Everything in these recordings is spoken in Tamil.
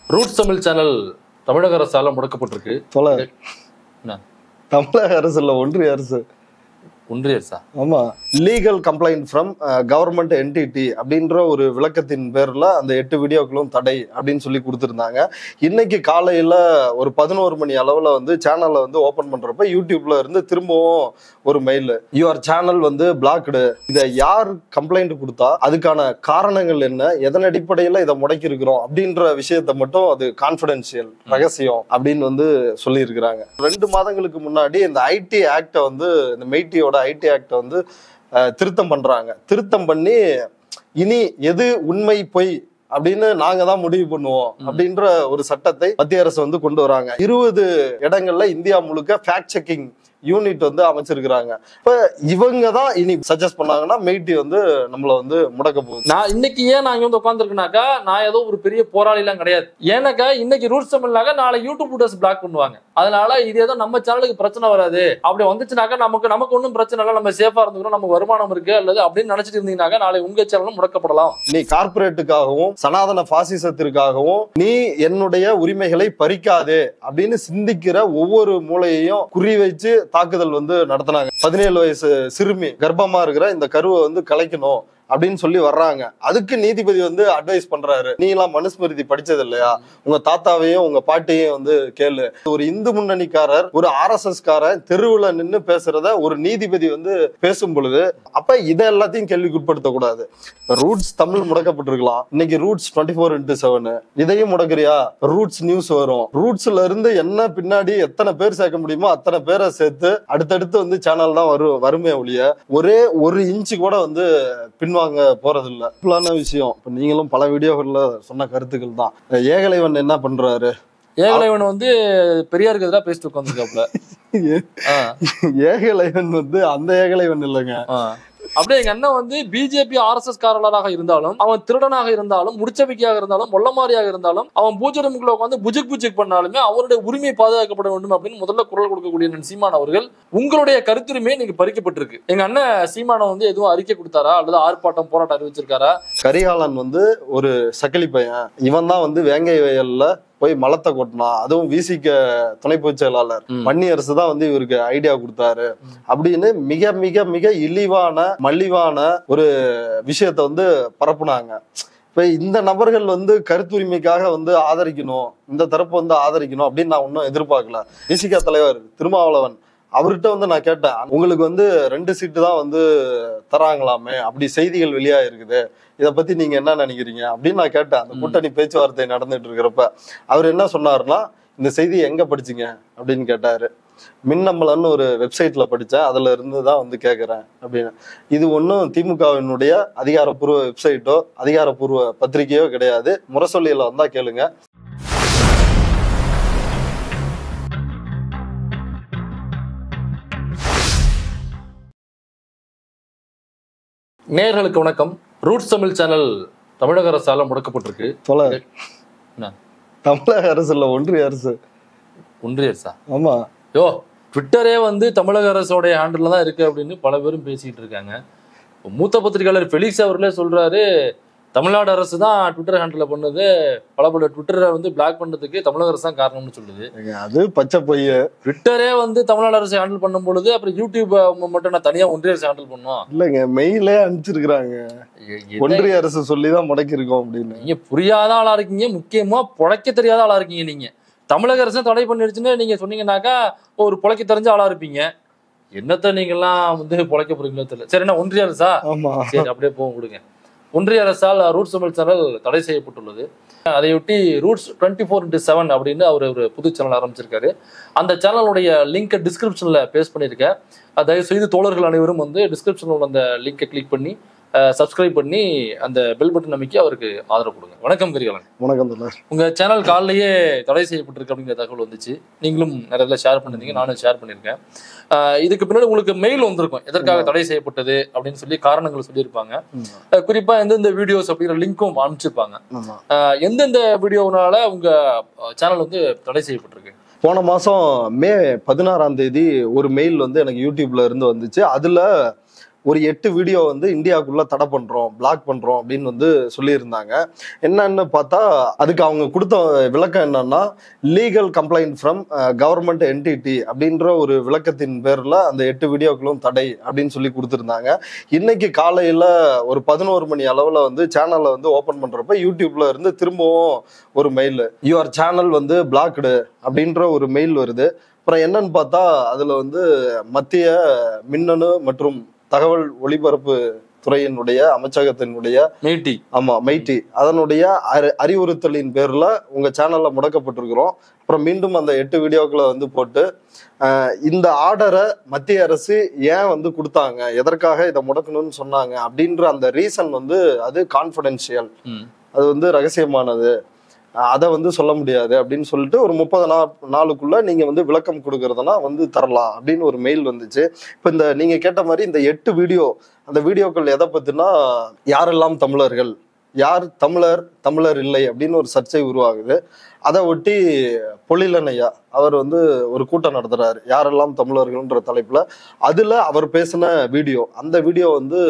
ரூட்ஸ் தமிழ் சேனல் தமிழக அரசால முடக்கப்பட்டிருக்கு தொலை என்ன? தமிழக அரசு இல்ல ஒன்றிய அரசு ஒன்றிய அரசா ஆமா legal complaint from government entity அப்படின்ற ஒரு விளக்கத்தின் பேர்ல அந்த எட்டு வீடியோக்களும் தடை அப்படின்னு சொல்லி கொடுத்துருந்தாங்க இன்னைக்கு காலையில ஒரு பதினோரு மணி அளவுல வந்து சேனலை வந்து ஓபன் பண்றப்ப யூடியூப்ல இருந்து திரும்பவும் ஒரு மெயில் யுவர் சேனல் வந்து பிளாக்டு இதை யார் கம்ப்ளைண்ட் கொடுத்தா அதுக்கான காரணங்கள் என்ன எதன் அடிப்படையில இதை முடக்கி இருக்கிறோம் அப்படின்ற விஷயத்த மட்டும் அது கான்பிடென்சியல் ரகசியம் அப்படின்னு வந்து சொல்லியிருக்கிறாங்க ரெண்டு மாதங்களுக்கு முன்னாடி இந்த ஐடி ஆக்டை வந்து இந்த மெய்டியோட ஐடி ஆக்டை வந்து அஹ், திருத்தம் பண்றாங்க திருத்தம் பண்ணி இனி எது உண்மை பொய் அப்படின்னு நாங்க தான் முடிவு பண்ணுவோம் அப்படின்ற ஒரு சட்டத்தை மத்திய அரசு வந்து கொண்டு வராங்க இருபது இடங்கள்ல இந்தியா முழுக்க ஃபேக்ட் செக்கிங் யூனிட் வந்து அமைச்சிருக்கிறாங்க இப்ப இவங்க தான் இனி சஜஸ்ட் பண்ணாங்கன்னா மெய்டி வந்து நம்மள வந்து முடக்க போகுது நான் இன்னைக்கு ஏன் நான் இங்க வந்து உட்காந்துருக்கேனாக்கா நான் ஏதோ ஒரு பெரிய போராளி எல்லாம் கிடையாது ஏன்னாக்கா இன்னைக்கு ரூட்ஸ் தமிழ்னாக்கா நாளை யூடியூப் வீடியோஸ் பிளாக் பண்ணுவாங்க அதனால இது ஏதோ நம்ம சேனலுக்கு பிரச்சனை வராது அப்படி வந்துச்சுனாக்கா நமக்கு நமக்கு ஒன்றும் பிரச்சனை இல்லை நம்ம சேஃபா இருந்துக்கிறோம் நம்ம வருமானம் இருக்கு அல்லது அப்படின்னு நினைச்சிட்டு இருந்தீங்கன்னாக்கா நாளை உங்க சேனலும் முடக்கப்படலாம் நீ கார்ப்பரேட்டுக்காகவும் சனாதன பாசிசத்திற்காகவும் நீ என்னுடைய உரிமைகளை பறிக்காதே அப்படின்னு சிந்திக்கிற ஒவ்வொரு மூளையையும் குறி வச்சு தாக்குதல் வந்து நடத்தினாங்க பதினேழு வயசு சிறுமி கர்ப்பமா இருக்கிற இந்த கருவை வந்து கலைக்கணும் அப்படின்னு சொல்லி வர்றாங்க அதுக்கு நீதிபதி வந்து அட்வைஸ் பண்றாரு நீ எல்லாம் மனுஸ்மிருதி படிச்சது இல்லையா உங்க தாத்தாவையும் உங்க பாட்டியையும் வந்து கேளு ஒரு இந்து முன்னணிக்காரர் ஒரு ஆர் எஸ் எஸ் காரன் தெருவுல நின்னு பேசுறத ஒரு நீதிபதி வந்து பேசும் பொழுது அப்ப இதை எல்லாத்தையும் கேள்விக்குட்படுத்த கூடாது ரூட்ஸ் தமிழ் முடக்கப்பட்டிருக்கலாம் இன்னைக்கு Roots twenty four into seven இதையும் முடக்குறியா ரூட்ஸ் நியூஸ் வரும் ரூட்ஸ்ல இருந்து என்ன பின்னாடி எத்தனை பேர் சேர்க்க முடியுமோ அத்தனை பேரை சேர்த்து அடுத்தடுத்து வந்து சேனல் தான் வரும் வருமே ஒழிய ஒரே ஒரு இன்ச்சு கூட வந்து பின்வாங்க போறது இல்ல சிம்பிளான விஷயம் இப்ப நீங்களும் பல வீடியோகள்ல சொன்ன கருத்துக்கள் தான் ஏகலைவன் என்ன பண்றாரு ஏகலைவன் வந்து பெரியாருக்கு எதிராக பேசிட்டு உட்காந்துருக்காப்ல ஏகலைவன் வந்து அந்த ஏகலைவன் இல்லைங்க அப்படியே எங்க அண்ணன் வந்து பிஜேபி ஆர்எஸ்எஸ் காரர்களாக இருந்தாலும் அவன் திருடனாக இருந்தாலும் முடிச்சபிக்கையாக இருந்தாலும் மொல்லமாரியாக இருந்தாலும் அவன் பூஜை ரூமுக்குள்ள உட்காந்து புஜிக் புஜிக் பண்ணாலுமே அவருடைய உரிமை பாதுகாக்கப்பட வேண்டும் அப்படின்னு முதல்ல குரல் கொடுக்கக்கூடிய அண்ணன் சீமான் அவர்கள் உங்களுடைய கருத்துரிமை நீங்க பறிக்கப்பட்டிருக்கு எங்க அண்ணன் சீமானம் வந்து எதுவும் அறிக்கை கொடுத்தாரா அல்லது ஆர்ப்பாட்டம் போராட்டம் அறிவிச்சிருக்காரா கரிகாலன் வந்து ஒரு சக்கிலி பையன் இவன் தான் வந்து வேங்கை வயல்ல போய் மலத்தை கொட்டினான் அதுவும் விசிக துணை பொதுச் செயலாளர் ம். வன்னி அரசு தான் வந்து இவருக்கு ஐடியா கொடுத்தாரு அப்படின்னு மிக மிக மிக இழிவான மலிவான ஒரு விஷயத்த வந்து பரப்புனாங்க இப்ப இந்த நபர்கள் வந்து கருத்துரிமைக்காக வந்து ஆதரிக்கணும் இந்த தரப்பு வந்து ஆதரிக்கணும் அப்படின்னு நான் ஒன்றும் எதிர்பார்க்கல விசிக தலைவர் திருமாவளவன் அவர்கிட்ட வந்து நான் கேட்டேன் உங்களுக்கு வந்து ரெண்டு சீட்டு தான் வந்து தராங்களாமே அப்படி செய்திகள் வெளியா இருக்குது இதை பத்தி நீங்க என்ன நினைக்கிறீங்க அப்படின்னு நான் கேட்டேன் அந்த ம். கூட்டணி பேச்சுவார்த்தை நடந்துட்டு இருக்கிறப்ப அவர் என்ன சொன்னாருன்னா இந்த செய்தி எங்க படிச்சீங்க அப்படின்னு கேட்டாரு மின்னம்பலன்னு ஒரு வெப்சைட்ல படிச்சேன் அதுல இருந்து தான் வந்து கேட்கறேன் அப்படின்னு இது ஒன்றும் திமுகவினுடைய அதிகாரப்பூர்வ வெப்சைட்டோ அதிகாரப்பூர்வ பத்திரிகையோ கிடையாது முரசொலியில வந்தா கேளுங்க நேயர்களுக்கு வணக்கம் ரூட்ஸ் தமிழ் சேனல் தமிழக அரசால முடக்கப்பட்டிருக்கு தொலை என்ன? தமிழக அரசு இல்ல ஒன்றிய அரசு ஒன்றிய அரசா ஆமா யோ ட்விட்டரே வந்து தமிழக அரசோடைய ஹேண்டில் தான் இருக்கு அப்படின்னு பல பேரும் பேசிக்கிட்டு இருக்காங்க இப்ப மூத்த பத்திரிகையாளர் ஃபெலிக்ஸ் அவர்களே சொல்றாரு தமிழ்நாடு அரசு தான் ட்விட்டர் ஹேண்டில் பண்ணுது பல பல ட்விட்டரை வந்து பிளாக் பண்ணதுக்கு தமிழக அரசு தான் காரணம்னு சொல்லுது ஏங்க, அது பச்சை பொய்ய ட்விட்டரே வந்து தமிழ்நாடு அரசு ஹேண்டில் பண்ணும் பொழுது அப்புறம் யூடியூப் மட்டும் நான் தனியா ஒன்றிய அரசு ஹேண்டில் பண்ணும் இல்லைங்க மெயிலே அனுப்பிச்சிருக்கிறாங்க ஒன்றிய அரசு சொல்லிதான் முடக்கி இருக்கோம் அப்படின்னு நீங்க புரியாத ஆளா இருக்கீங்க முக்கியமா பொழைக்க தெரியாத ஆளா இருக்கீங்க நீங்க தமிழக அரசு தடை பண்ணிடுச்சுன்னு நீங்க சொன்னீங்கன்னாக்கா ஒரு பொழைக்க தெரிஞ்ச ஆளா இருப்பீங்க என்னத்த நீங்கெல்லாம் வந்து பொழைக்க போறீங்களோ தெரியல சரி என்ன ஒன்றிய அரசா ஆமா சரி அப்படியே போக கொடுங்க ஒன்றிய அரசால் ரூட்ஸ் தமிழ் சேனல் தடை செய்யப்பட்டுள்ளது அதையொட்டி Roots twenty four into seven அப்படின்னு அவர் ஒரு புது சேனல் ஆரம்பிச்சிருக்காரு அந்த சேனலுடைய லிங்கை டிஸ்கிரிப்ஷனில் பேஸ்ட் பண்ணியிருக்கேன் அஹ் தயவு செய்து தோழர்கள் அனைவரும் வந்து டிஸ்கிரிப்ஷனில் உள்ள அந்த லிங்கை கிளிக் பண்ணி சப்ஸ்கிரைப் பண்ணி அந்த பெல் பட்டன் அமைக்கி அவருக்கு ஆதரவு கொடுங்க வணக்கம் கரிகாலன் வணக்கம் தோழர் உங்க சேனல் காலையிலேயே தடை செய்யப்பட்டிருக்கு அப்படிங்கிற தகவல் வந்துச்சு நீங்களும் நிறைய இதில் ஷேர் பண்ணிருந்தீங்க நானும் ஷேர் பண்ணியிருக்கேன் அஹ் இதுக்கு பின்னாடி உங்களுக்கு மெயில் வந்திருக்கும் எதற்காக தடை செய்யப்பட்டது அப்படின்னு சொல்லி காரணங்கள் சொல்லியிருப்பாங்க அஹ் குறிப்பா எந்தெந்த வீடியோஸ் அப்படிங்கிற லிங்க்கும் அனுப்பிச்சிருப்பாங்க ஆமா அஹ் எந்தெந்த வீடியோனால உங்க சேனல் வந்து தடை செய்யப்பட்டிருக்கு போன மாசம் மே பதினாறாம் தேதி ஒரு மெயில் வந்து எனக்கு யூடியூப்ல இருந்து வந்துச்சு அதுல ஒரு எட்டு வீடியோ வந்து இந்தியாவுக்குள்ள தடை பண்றோம் பிளாக் பண்றோம் அப்படின்னு வந்து சொல்லியிருந்தாங்க என்னன்னு பார்த்தா அதுக்கு அவங்க கொடுத்த விளக்கம் என்னன்னா legal complaint from government entity அப்படின்ற ஒரு விளக்கத்தின் பேர்ல அந்த எட்டு வீடியோக்களும் தடை அப்படின்னு சொல்லி கொடுத்துருந்தாங்க இன்னைக்கு காலையில ஒரு பதினோரு மணி அளவுல வந்து சேனலை வந்து ஓபன் பண்றப்ப யூடியூப்ல இருந்து திரும்பவும் ஒரு மெயில் யுவர் சேனல் வந்து பிளாக்டு அப்படின்ற ஒரு மெயில் வருது அப்புறம் என்னன்னு பார்த்தா அதுல வந்து மத்திய மின்னணு மற்றும் தகவல் ஒளிபரப்பு துறையினுடைய அமைச்சகத்தினுடைய மேட்டி ஆமா மைட்டி அதனுடைய அறி- அறிவுறுத்தலின் பேர்ல உங்க சேனல்ல முடக்கப்பட்டிருக்கிறோம் அப்புறம் மீண்டும் அந்த எட்டு வீடியோக்களை வந்து போட்டு ஆஹ், இந்த ஆர்டரை மத்திய அரசு ஏன் வந்து கொடுத்தாங்க எதற்காக இதை முடக்கணும்னு சொன்னாங்க அப்படின்ற அந்த ரீசன் வந்து அது கான்ஃபிடென்ஷியல் ம். அது வந்து ரகசியமானது அஹ் அதை வந்து சொல்ல முடியாது அப்படின்னு சொல்லிட்டு ஒரு முப்பது நா நாளுக்குள்ள நீங்க வந்து விளக்கம் கொடுக்கறதுனா வந்து தரலாம் அப்படின்னு ஒரு மெயில் வந்துச்சு இப்போ இந்த நீங்க கேட்ட மாதிரி இந்த எட்டு வீடியோ அந்த வீடியோக்கள் எதை பத்தினா யாரெல்லாம் தமிழர்கள் யார் தமிழர் தமிழர் இல்லை அப்படின்னு ஒரு சர்ச்சை உருவாகுது அதை ஒட்டி பொழிலனையா அவர் வந்து ஒரு கூட்டம் நடத்துறாரு யாரெல்லாம் தமிழர்கள்ன்ற தலைப்புல அதுல அவர் பேசின வீடியோ அந்த வீடியோ வந்து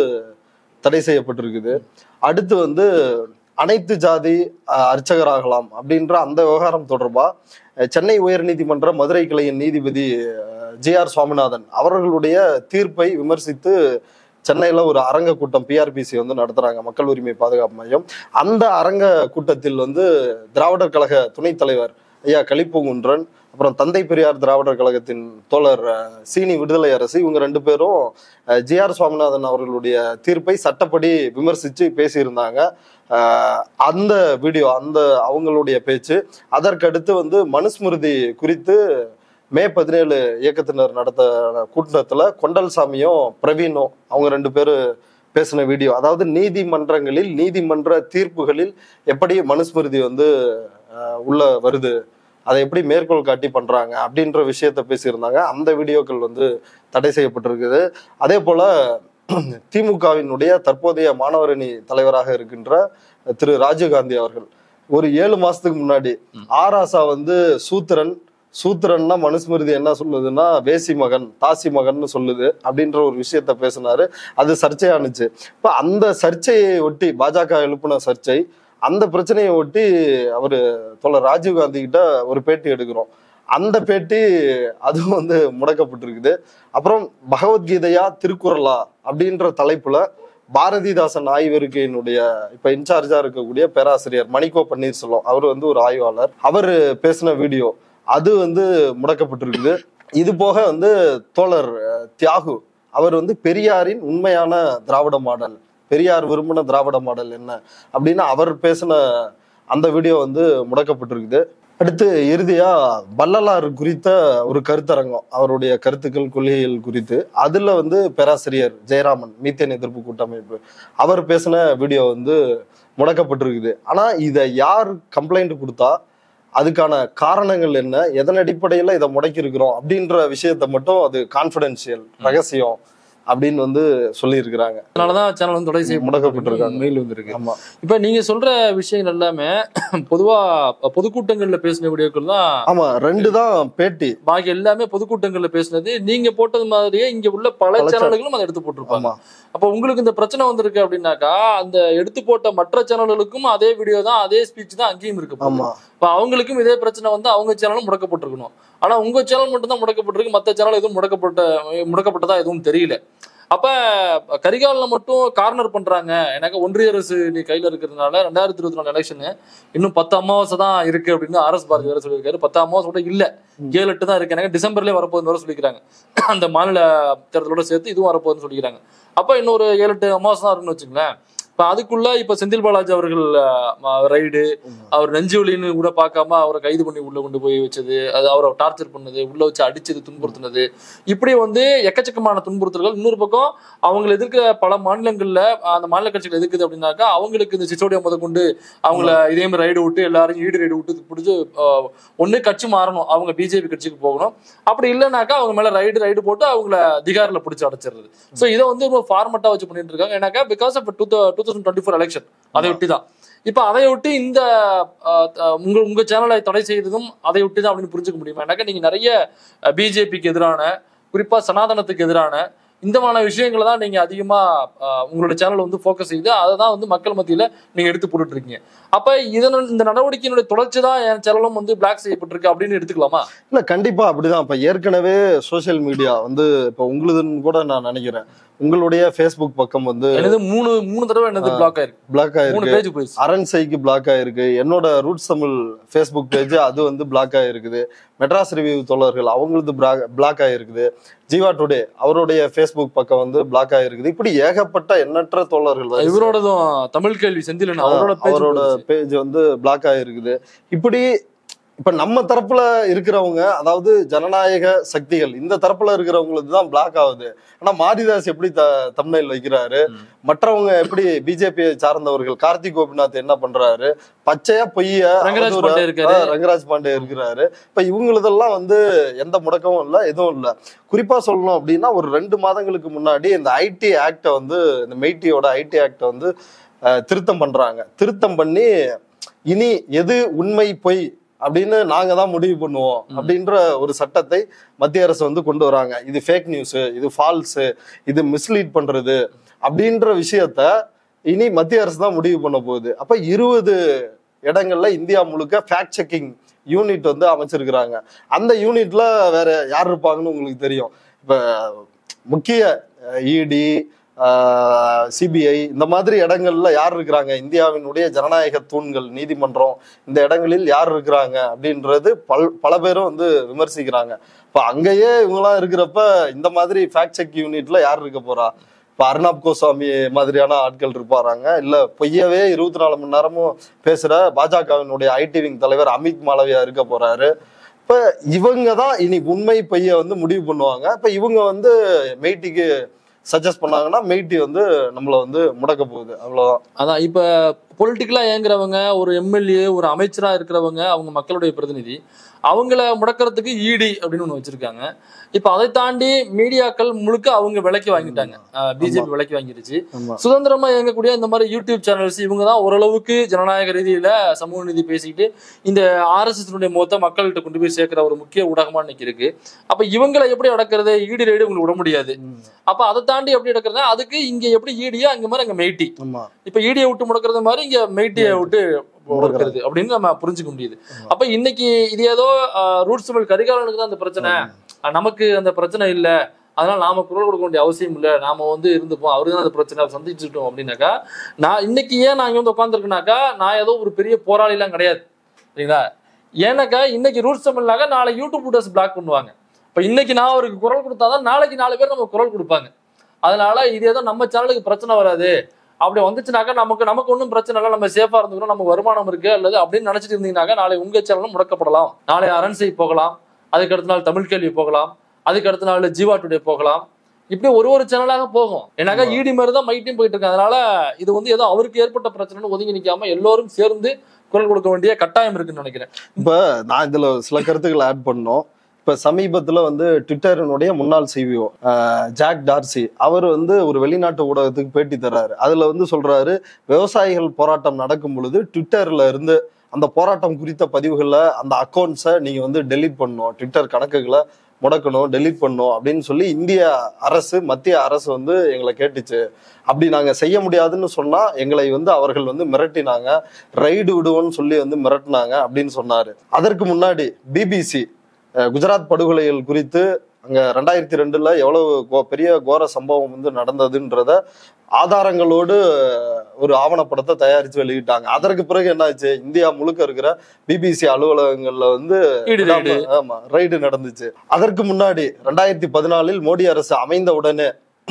தடை செய்யப்பட்டிருக்குது அடுத்து வந்து அனைத்து ஜாதி அஹ், அர்ச்சகராகலாம் அப்படின்ற அந்த விவகாரம் தொடர்பா அஹ், சென்னை உயர்நீதிமன்ற மதுரை கிளையின் நீதிபதி ஜே ஆர் சுவாமிநாதன் அவர்களுடைய தீர்ப்பை விமர்சித்து சென்னையில ஒரு அரங்க கூட்டம் பிஆர்பிசி வந்து நடத்துறாங்க மக்கள் உரிமை பாதுகாப்பு மையம் அந்த அரங்க கூட்டத்தில் வந்து திராவிடர் கழக துணைத் தலைவர் ஐயா கலிப்பூங்குன்றன் அப்புறம் தந்தை பெரியார் திராவிடர் கழகத்தின் தோழர் அஹ், சீனி விடுதலை அரசு இவங்க ரெண்டு பேரும் ஜே ஆர் சுவாமிநாதன் அவர்களுடைய தீர்ப்பை சட்டப்படி விமர்சித்து பேசியிருந்தாங்க அஹ், அந்த வீடியோ அந்த அவங்களுடைய பேச்சு அதற்கடுத்து வந்து மனுஸ்மிருதி குறித்து மே பதினேழு இயக்கத்தினர் நடத்த கூட்டத்துல கொண்டல்சாமியும் பிரவீனும் அவங்க ரெண்டு பேரும் பேசின வீடியோ அதாவது நீதிமன்றங்களில் நீதிமன்ற தீர்ப்புகளில் எப்படி மனுஸ்மிருதி வந்து அஹ், உள்ள வருது அதை எப்படி மேற்கோள் காட்டி பண்றாங்க அப்படின்ற விஷயத்த பேசியிருந்தாங்க அந்த வீடியோக்கள் வந்து தடை செய்யப்பட்டிருக்குது அதே போல திமுகவினுடைய தற்போதைய மாணவரணி தலைவராக இருக்கின்ற திரு ராஜீவ்காந்தி அவர்கள் ஒரு ஏழு மாசத்துக்கு முன்னாடி ஆராசா வந்து சூத்திரன் சூத்திரன்னா மனுஸ்மிருதி என்ன சொல்லுதுன்னா வேசி மகன் தாசி மகன்னு சொல்லுது அப்படின்ற ஒரு விஷயத்த பேசினாரு அது சர்ச்சையானுச்சு இப்ப அந்த சர்ச்சையை ஒட்டி பாஜக எழுப்பின சர்ச்சை அந்த பிரச்சனையை ஒட்டி அவரு தோழர் ராஜீவ்காந்தி கிட்ட ஒரு பேட்டி எடுக்கிறோம் அந்த பேட்டி அதுவும் வந்து முடக்கப்பட்டிருக்குது அப்புறம் பகவத்கீதையா திருக்குறளா அப்படின்ற தலைப்புல பாரதிதாசன் ஆய்வறிக்கையினுடைய இப்ப இன்சார்ஜா இருக்கக்கூடிய பேராசிரியர் மணிக்கோ பன்னீர்செல்வம் அவர் வந்து ஒரு ஆய்வாளர் அவர் பேசின வீடியோ அது வந்து முடக்கப்பட்டிருக்குது இது போக வந்து தோழர் அஹ், தியாகு அவர் வந்து பெரியாரின் உண்மையான திராவிட மாடல் பெரியார் விரும்பின திராவிட மாடல் என்ன அப்படின்னு அவர் பேசின அந்த வீடியோ வந்து முடக்கப்பட்டிருக்குது அடுத்து இறுதியா வள்ளலார் குறித்த ஒரு கருத்தரங்கம் அவருடைய கருத்துக்கள் கொள்கைகள் குறித்து அதுல வந்து பேராசிரியர் ஜெயராமன் மீத்தேன் எதிர்ப்பு கூட்டமைப்பு அவர் பேசின வீடியோ வந்து முடக்கப்பட்டிருக்குது ஆனா இதை யார் கம்ப்ளைண்ட் கொடுத்தா அதுக்கான காரணங்கள் என்ன எதன் அடிப்படையில இதை முடக்கியிருக்கிறோம் அப்படின்ற விஷயத்த மட்டும் அது கான்பிடென்சியல் ரகசியம் அப்படின்னு வந்து சொல்லியிருக்கிறாங்க அதனாலதான் சேனல் வந்து தடை செய்ய முடக்கப்பட்டிருக்காங்க. மெயில் வந்திருக்கு ஆமா இப்ப நீங்க சொல்ற விஷயங்கள் எல்லாமே பொதுவா பொதுக்கூட்டங்கள்ல பேசின வீடியோக்கள் தான் ஆமா ரெண்டு தான் பேட்டி பாக்கி எல்லாமே பொதுக்கூட்டங்கள்ல பேசினது நீங்க போட்டது மாதிரியே இங்க உள்ள பல பல சேனல்களும் அதை எடுத்து போட்டிருப்பாங்க ஆமா அப்ப உங்களுக்கு இந்த பிரச்சனை வந்திருக்கு அப்படின்னாக்கா அந்த எடுத்து போட்ட மற்ற சேனல்களுக்கும் அதே வீடியோ தான் அதே ஸ்பீச் தான் அங்கேயும் இருக்கு ஆமா இப்ப அவங்களுக்கும் இதே பிரச்சனை வந்து அவங்க சேனலும் முடக்கப்பட்டிருக்கணும் ஆனா உங்க சேனல் மட்டும் தான் முடக்கப்பட்டிருக்கு மத்த சேனல் எதுவும் முடக்கப்பட்ட முடக்கப்பட்டதா எதுவும் தெரியல அப்ப கரிகாலில் மட்டும் கார்னர் பண்றாங்க எனக்கு ஒன்றிய அரசு நீ கையில இருக்கிறதுனால ரெண்டாயிரத்தி இருபத்தி நாலு எலெக்ஷனு இன்னும் பத்து அமாவாசை தான் இருக்கு அப்படின்னு ஆர்எஸ் பாரதி வேற சொல்லியிருக்காரு பத்து அமாவாசை கூட இல்ல ஏழு எட்டு தான் இருக்கு எனக்கு டிசம்பர்லயே வரப்போகுதுன்னு வேற சொல்லிக்கிறாங்க அந்த மாநில தேர்தலோட சேர்த்து இதுவும் வரப்போகுதுன்னு சொல்லிக்கிறாங்க அப்ப இன்னொரு ஏழு எட்டு அமாவாசை தான் இருக்குன்னு வச்சுங்களேன் இப்ப அதுக்குள்ள இப்ப செந்தில் பாலாஜி அவர்கள் ரைடு அவர் நெஞ்சுவலின்னு கூட பார்க்காம அவரை கைது பண்ணி உள்ள கொண்டு போய் வச்சது அது அவரை டார்ச்சர் பண்ணது உள்ள வச்சு அடிச்சது துன்புறுத்தினது இப்படி வந்து எக்கச்சக்கமான துன்புறுத்தல்கள் இன்னொரு பக்கம் அவங்களை எதிர்க்கிற பல மாநிலங்கள்ல அந்த மாநில கட்சிகள் எதிர்க்குது அப்படின்னாக்கா அவங்களுக்கு இந்த சிசோடியா முத கொண்டு அவங்கள இதே மாதிரி ரைடு விட்டு எல்லாரையும் ஈடு ரைடு விட்டு பிடிச்சி ஒண்ணு கட்சி மாறணும் அவங்க பிஜேபி கட்சிக்கு போகணும் அப்படி இல்லைனாக்கா அவங்க மேல ரைடு ரைடு போட்டு அவங்கள திகாரில் பிடிச்சி அடைச்சிடுறது ஸோ இதை வந்து ரொம்ப ஃபார்மட்டா வச்சு பண்ணிட்டு இருக்காங்க ஏன்னாக்கா because of two two thousand twenty four election அதை ஒட்டி தான் இப்போ அதை ஒட்டி இந்த அஹ், அஹ், உங்க உங்க சேனலை தடை செய்ததும் அதை ஒட்டி தான் அப்படின்னு புரிஞ்சுக்க முடியுமா ஏன்னாக்கா நீங்க நிறைய பிஜேபிக்கு எதிரான குறிப்பா சனாதனத்துக்கு எதிரான இந்த மாதிரி விஷயங்களை தான் நீங்க அதிகமா ஆஹ், உங்களோட சேனல் வந்து ஃபோக்கஸ் செய்து அதை தான் வந்து மக்கள் மத்தியில நீங்க எடுத்து போட்டுட்டு இருக்கீங்க அப்ப இதன் இந்த நடவடிக்கையினுடைய தொடர்ச்சி தான் என் சேனலும் வந்து பிளாக் செய்யப்பட்டிருக்கு அப்படின்னு எடுத்துக்கலாமா இல்ல கண்டிப்பா அப்படிதான் இப்ப ஏற்கனவே சோஷியல் மீடியா வந்து இப்ப உங்களுதுன்னு கூட நான் நினைக்கிறேன் உங்களுடைய ஃபேஸ்புக் பக்கம் வந்து எனது மூணு மூணு தடவை என்னது பிளாக் ஆயிருக்கு பிளாக் மூணு ஆயிருக்கு பேஜ் போயிடுச்சு அரண்சைக்கு பிளாக் ஆயிருக்கு என்னோட ரூட்ஸ் தமிழ் ஃபேஸ்புக் பேஜ் அது வந்து பிளாக் ஆயிருக்குது மெட்ராஸ் ரிவ்யூ தோழர்கள் அவங்களது பிளாக் ஆயிருக்குது ஜீவா டுடே அவருடைய ஃபேஸ்புக் பக்கம் வந்து பிளாக் ஆயிருக்குது இப்படி ஏகப்பட்ட எண்ணற்ற தோழர்கள் வரிசை. இவரோடதும் தமிழ் கேள்வி செந்திலன் அவரோட பேஜ் அவரோட பேஜ் வந்து பிளாக் ஆயிருக்குது இப்படி இப்ப நம்ம தரப்புல இருக்கிறவங்க அதாவது ஜனநாயக சக்திகள் இந்த தரப்புல இருக்கிறவங்களுக்கு தான் பிளாக் ஆகுது ஆனா மாரிதாஸ் எப்படி த தம்னைல் வைக்கிறாரு ம். மற்றவங்க எப்படி பிஜேபியை சார்ந்தவர்கள் கார்த்திக் கோபிநாத் என்ன பண்றாரு பச்சையா பொய்ய ரங்கராஜ் அவதூறா- பாண்டே இருக்காரு ஆ, ரங்கராஜ் பாண்டே இருக்கிறாரு இப்ப இவங்களதெல்லாம் வந்து எந்த முடக்கமும் இல்ல எதுவும் இல்ல குறிப்பா சொல்லணும் அப்படின்னா ஒரு ரெண்டு மாதங்களுக்கு முன்னாடி இந்த ஐடி ஆக்ட வந்து இந்த மெய்டியோட ஐடி ஆக்ட வந்து அஹ், திருத்தம் பண்றாங்க திருத்தம் பண்ணி இனி எது உண்மை பொய் அப்படின்னு நாங்க தான் முடிவு பண்ணுவோம் ம். அப்படின்ற ஒரு சட்டத்தை மத்திய அரசு வந்து கொண்டு வராங்க இது ஃபேக் நியூஸ் இது ஃபால்ஸ் இது மிஸ்லீட் பண்றது அப்படின்ற விஷயத்த இனி மத்திய அரசு தான் முடிவு பண்ண போகுது அப்ப இருபது இடங்கள்ல இந்தியா முழுக்க ஃபேக்ட் செக்கிங் யூனிட் வந்து அமைச்சிருக்கிறாங்க அந்த யூனிட்ல வேற யார் இருப்பாங்கன்னு உங்களுக்கு தெரியும் இப்ப முக்கிய இடி சிபிஐ இந்த மாதிரி இடங்கள்ல யார் இருக்கிறாங்க இந்தியாவினுடைய ஜனநாயக தூண்கள் நீதிமன்றம் இந்த இடங்களில் யார் இருக்கிறாங்க அப்படின்றது பல் பல பேரும் வந்து விமர்சிக்கிறாங்க இப்ப அங்கேயே இவங்கெல்லாம் இருக்கிறப்ப இந்த மாதிரி ஃபேக்ட் செக் யூனிட்ல யார் இருக்க போறா இப்ப அர்ணாப் கோஸ்வாமி மாதிரியான ஆட்கள் இருப்பாராங்க இல்ல பொய்யவே இருபத்தி நாலு மணி நேரமும் பேசுற பாஜகவினுடைய ஐடி விங் தலைவர் அமித் மாளவியா இருக்க போறாரு இப்ப இவங்க தான் இனி உண்மை பொய்ய வந்து முடிவு பண்ணுவாங்க இப்ப இவங்க வந்து மெய்ட்டிக்கு சஜஸ்ட் பண்ணாங்கன்னா மெய்ட்டி வந்து நம்மள வந்து முடக்க போகுது அவ்வளவுதான் அதான் இப்ப பொலிட்டிக்கலா இயங்குறவங்க ஒரு எம்எல்ஏ ஒரு அமைச்சரா இருக்கிறவங்க அவங்க மக்களுடைய பிரதிநிதி அவங்கள முடக்கிறதுக்கு ஈடி அப்படின்னு ஒண்ணு வச்சிருக்காங்க இப்ப அதை தாண்டி மீடியாக்கள் முழுக்க அவங்க விலைக்கு வாங்கிட்டாங்க பிஜேபி விலைக்கு வாங்கிருச்சு ஆமா சுதந்திரமா இயங்கக்கூடிய இந்த மாதிரி யூடியூப் சேனல்ஸ் இவங்க தான் ஓரளவுக்கு ஜனநாயக ரீதியில சமூக நீதி பேசிக்கிட்டு இந்த ஆர்எஸ்எஸ் முகத்தை மக்கள்கிட்ட கொண்டு போய் சேர்க்கிற ஒரு முக்கிய ஊடகமா இன்னைக்கு இருக்கு அப்ப இவங்களை எப்படி அடக்கிறது ஈடி ரைடு உங்களுக்கு விட முடியாது அப்ப அதை தாண்டி எப்படி அடக்கிறது அதுக்கு இங்க எப்படி ஈடியோ அங்க மாதிரி அங்க மெய்ட்டி ஆமா இப்ப ஈடியை விட்டு முடக்கிறது மாதிரி இங்க மெய்ட்டியை விட்டு முடக்கிறது அப்படின்னு நம்ம புரிஞ்சுக்க முடியுது அப்ப இன்னைக்கு இது ஏதோ ரூட்ஸ் தமிழ் கரிகாலனுக்கு தான் அந்த பிரச்சனை அஹ் நமக்கு அந்த பிரச்சனை இல்ல அதனால நாம குரல் கொடுக்க வேண்டிய அவசியம் இல்ல நாம வந்து இருந்துப்போம் அவருக்கு தான் அந்த பிரச்சனை அவர் சந்திச்சுட்டோம் அப்படின்னாக்கா நான் இன்னைக்கு ஏன் நான் இங்க வந்து உட்காந்துருக்கேனாக்கா நான் ஏதோ ஒரு பெரிய போராளி எல்லாம் கிடையாது சரிங்களா ஏன்னாக்கா இன்னைக்கு ரூட்ஸ் தமிழ்னாக்கா நாளை யூடியூப் வீடியோஸ் பிளாக் பண்ணுவாங்க இப்ப இன்னைக்கு நான் அவருக்கு குரல் கொடுத்தாதான் நாளைக்கு நாலு பேர் நம்ம குரல் கொடுப்பாங்க அதனால இது ஏதோ நம்ம சேனலுக்கு பிரச்சனை வராது அப்படி வந்துச்சுனாக்கா நமக்கு நமக்கு ஒன்றும் பிரச்சனை இல்லை நம்ம சேஃபா இருந்துக்கிறோம் நமக்கு வருமானம் இருக்கு அல்லது அப்படின்னு நினைச்சிட்டு இருந்தீங்கன்னாக்கா நாளை உங்க சேனலும் முடக்கப்படலாம் நாளை அரண்சை போகலாம் அதுக்கு அடுத்த நாள் தமிழ் கேள்வி போகலாம் அதுக்கு அடுத்த நாள் ஜீவா டுடே போகலாம் இப்படி ஒரு ஒரு சேனலாக போகும் ஏன்னாக்கா ஈடி மாதிரி தான் மைட்டையும் போயிட்டு இருக்கு அதனால இது வந்து ஏதோ அவருக்கு ஏற்பட்ட பிரச்சனைன்னு ஒதுங்கி நிக்காம எல்லோரும் சேர்ந்து குரல் கொடுக்க வேண்டிய கட்டாயம் இருக்குன்னு நினைக்கிறேன் இப்ப நான் இதுல சில கருத்துக்களை ஆட் பண்ணோம் இப்ப சமீபத்துல வந்து ட்விட்டரினுடைய முன்னாள் சிவிஓ ஜாக் டார்சி அவர் வந்து ஒரு வெளிநாட்டு ஊடகத்துக்கு பேட்டி தர்றாரு அதுல வந்து சொல்றாரு விவசாயிகள் போராட்டம் நடக்கும் பொழுது ட்விட்டர்ல இருந்து அந்த போராட்டம் குறித்த பதிவுகள்ல அந்த அக்கௌண்ட்ஸை நீங்க வந்து டெலீட் பண்ணணும் ட்விட்டர் கணக்குகளை முடக்கணும் டெலீட் பண்ணணும் அப்படின்னு சொல்லி இந்திய அரசு மத்திய அரசு வந்து எங்களை கேட்டுச்சு அப்படி நாங்க செய்ய முடியாதுன்னு சொன்னா எங்களை வந்து அவர்கள் வந்து மிரட்டினாங்க ரைடு விடுவோம்னு சொல்லி வந்து மிரட்டினாங்க அப்படின்னு சொன்னாரு அதற்கு முன்னாடி பிபிசி குஜராத் படுகொலைகள் குறித்து அங்க ரெண்டாயிரத்தி ரெண்டுல எவ்வளவு கோ- பெரிய கோர சம்பவம் வந்து நடந்ததுன்றத ஆதாரங்களோடு ஒரு ஆவணப்படத்தை தயாரிச்சு வெளியிட்டாங்க அதற்கு பிறகு என்னாச்சு இந்தியா முழுக்க இருக்கிற பிபிசி அலுவலகங்கள்ல வந்து ஈடு ரைடு. ஆமா ரைடு நடந்துச்சு அதற்கு முன்னாடி ரெண்டாயிரத்தி பதினாலில் மோடி அரசு அமைந்த உடனே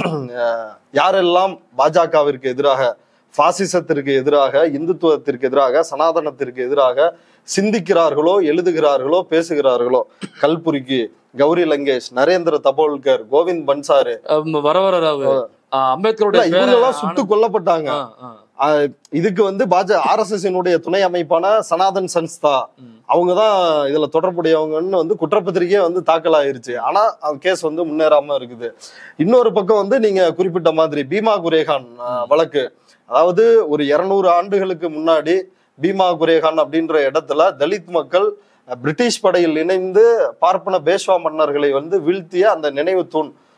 அஹ், யாரெல்லாம் பாஜகவிற்கு எதிராக பாசிசத்திற்கு எதிராக இந்துத்துவத்திற்கு எதிராக சனாதனத்திற்கு எதிராக சிந்திக்கிறார்களோ எழுதுகிறார்களோ பேசுகிறார்களோ கல்புரிக்கு கௌரி லங்கேஷ் நரேந்திர தபோல்கர் கோவிந்த் பன்சாரு அஹ் வர வர ராவு அஹ் அம்பேத்கருடைய இல்ல, பேரை இவங்கெல்லாம் சுட்டு கொல்லப்பட்டாங்க ஆ, ஆ. அஹ், இதுக்கு வந்து பாஜ ஆர்எஸ்எஸ் துணை அமைப்பான சனாதன் சன்ஸ்தா ம். அவங்க தான் இதுல தொடர்புடையவங்கன்னு வந்து குற்றப்பத்திரிக்கையே வந்து தாக்கல் ஆயிருச்சு ஆனா அந்த கேஸ் வந்து முன்னேறாம இருக்குது இன்னொரு பக்கம் வந்து நீங்க குறிப்பிட்ட மாதிரி பீமா குரேகான் அஹ், வழக்கு அதாவது ஒரு இருநூறு ஆண்டுகளுக்கு முன்னாடி பீமா குரேகான் அப்படின்ற இடத்துல தலித் மக்கள் அஹ், பிரிட்டிஷ் படையில் இணைந்து பார்ப்பன பேஷ்வா மன்னர்களை வந்து வீழ்த்திய அந்த நினைவு தூண்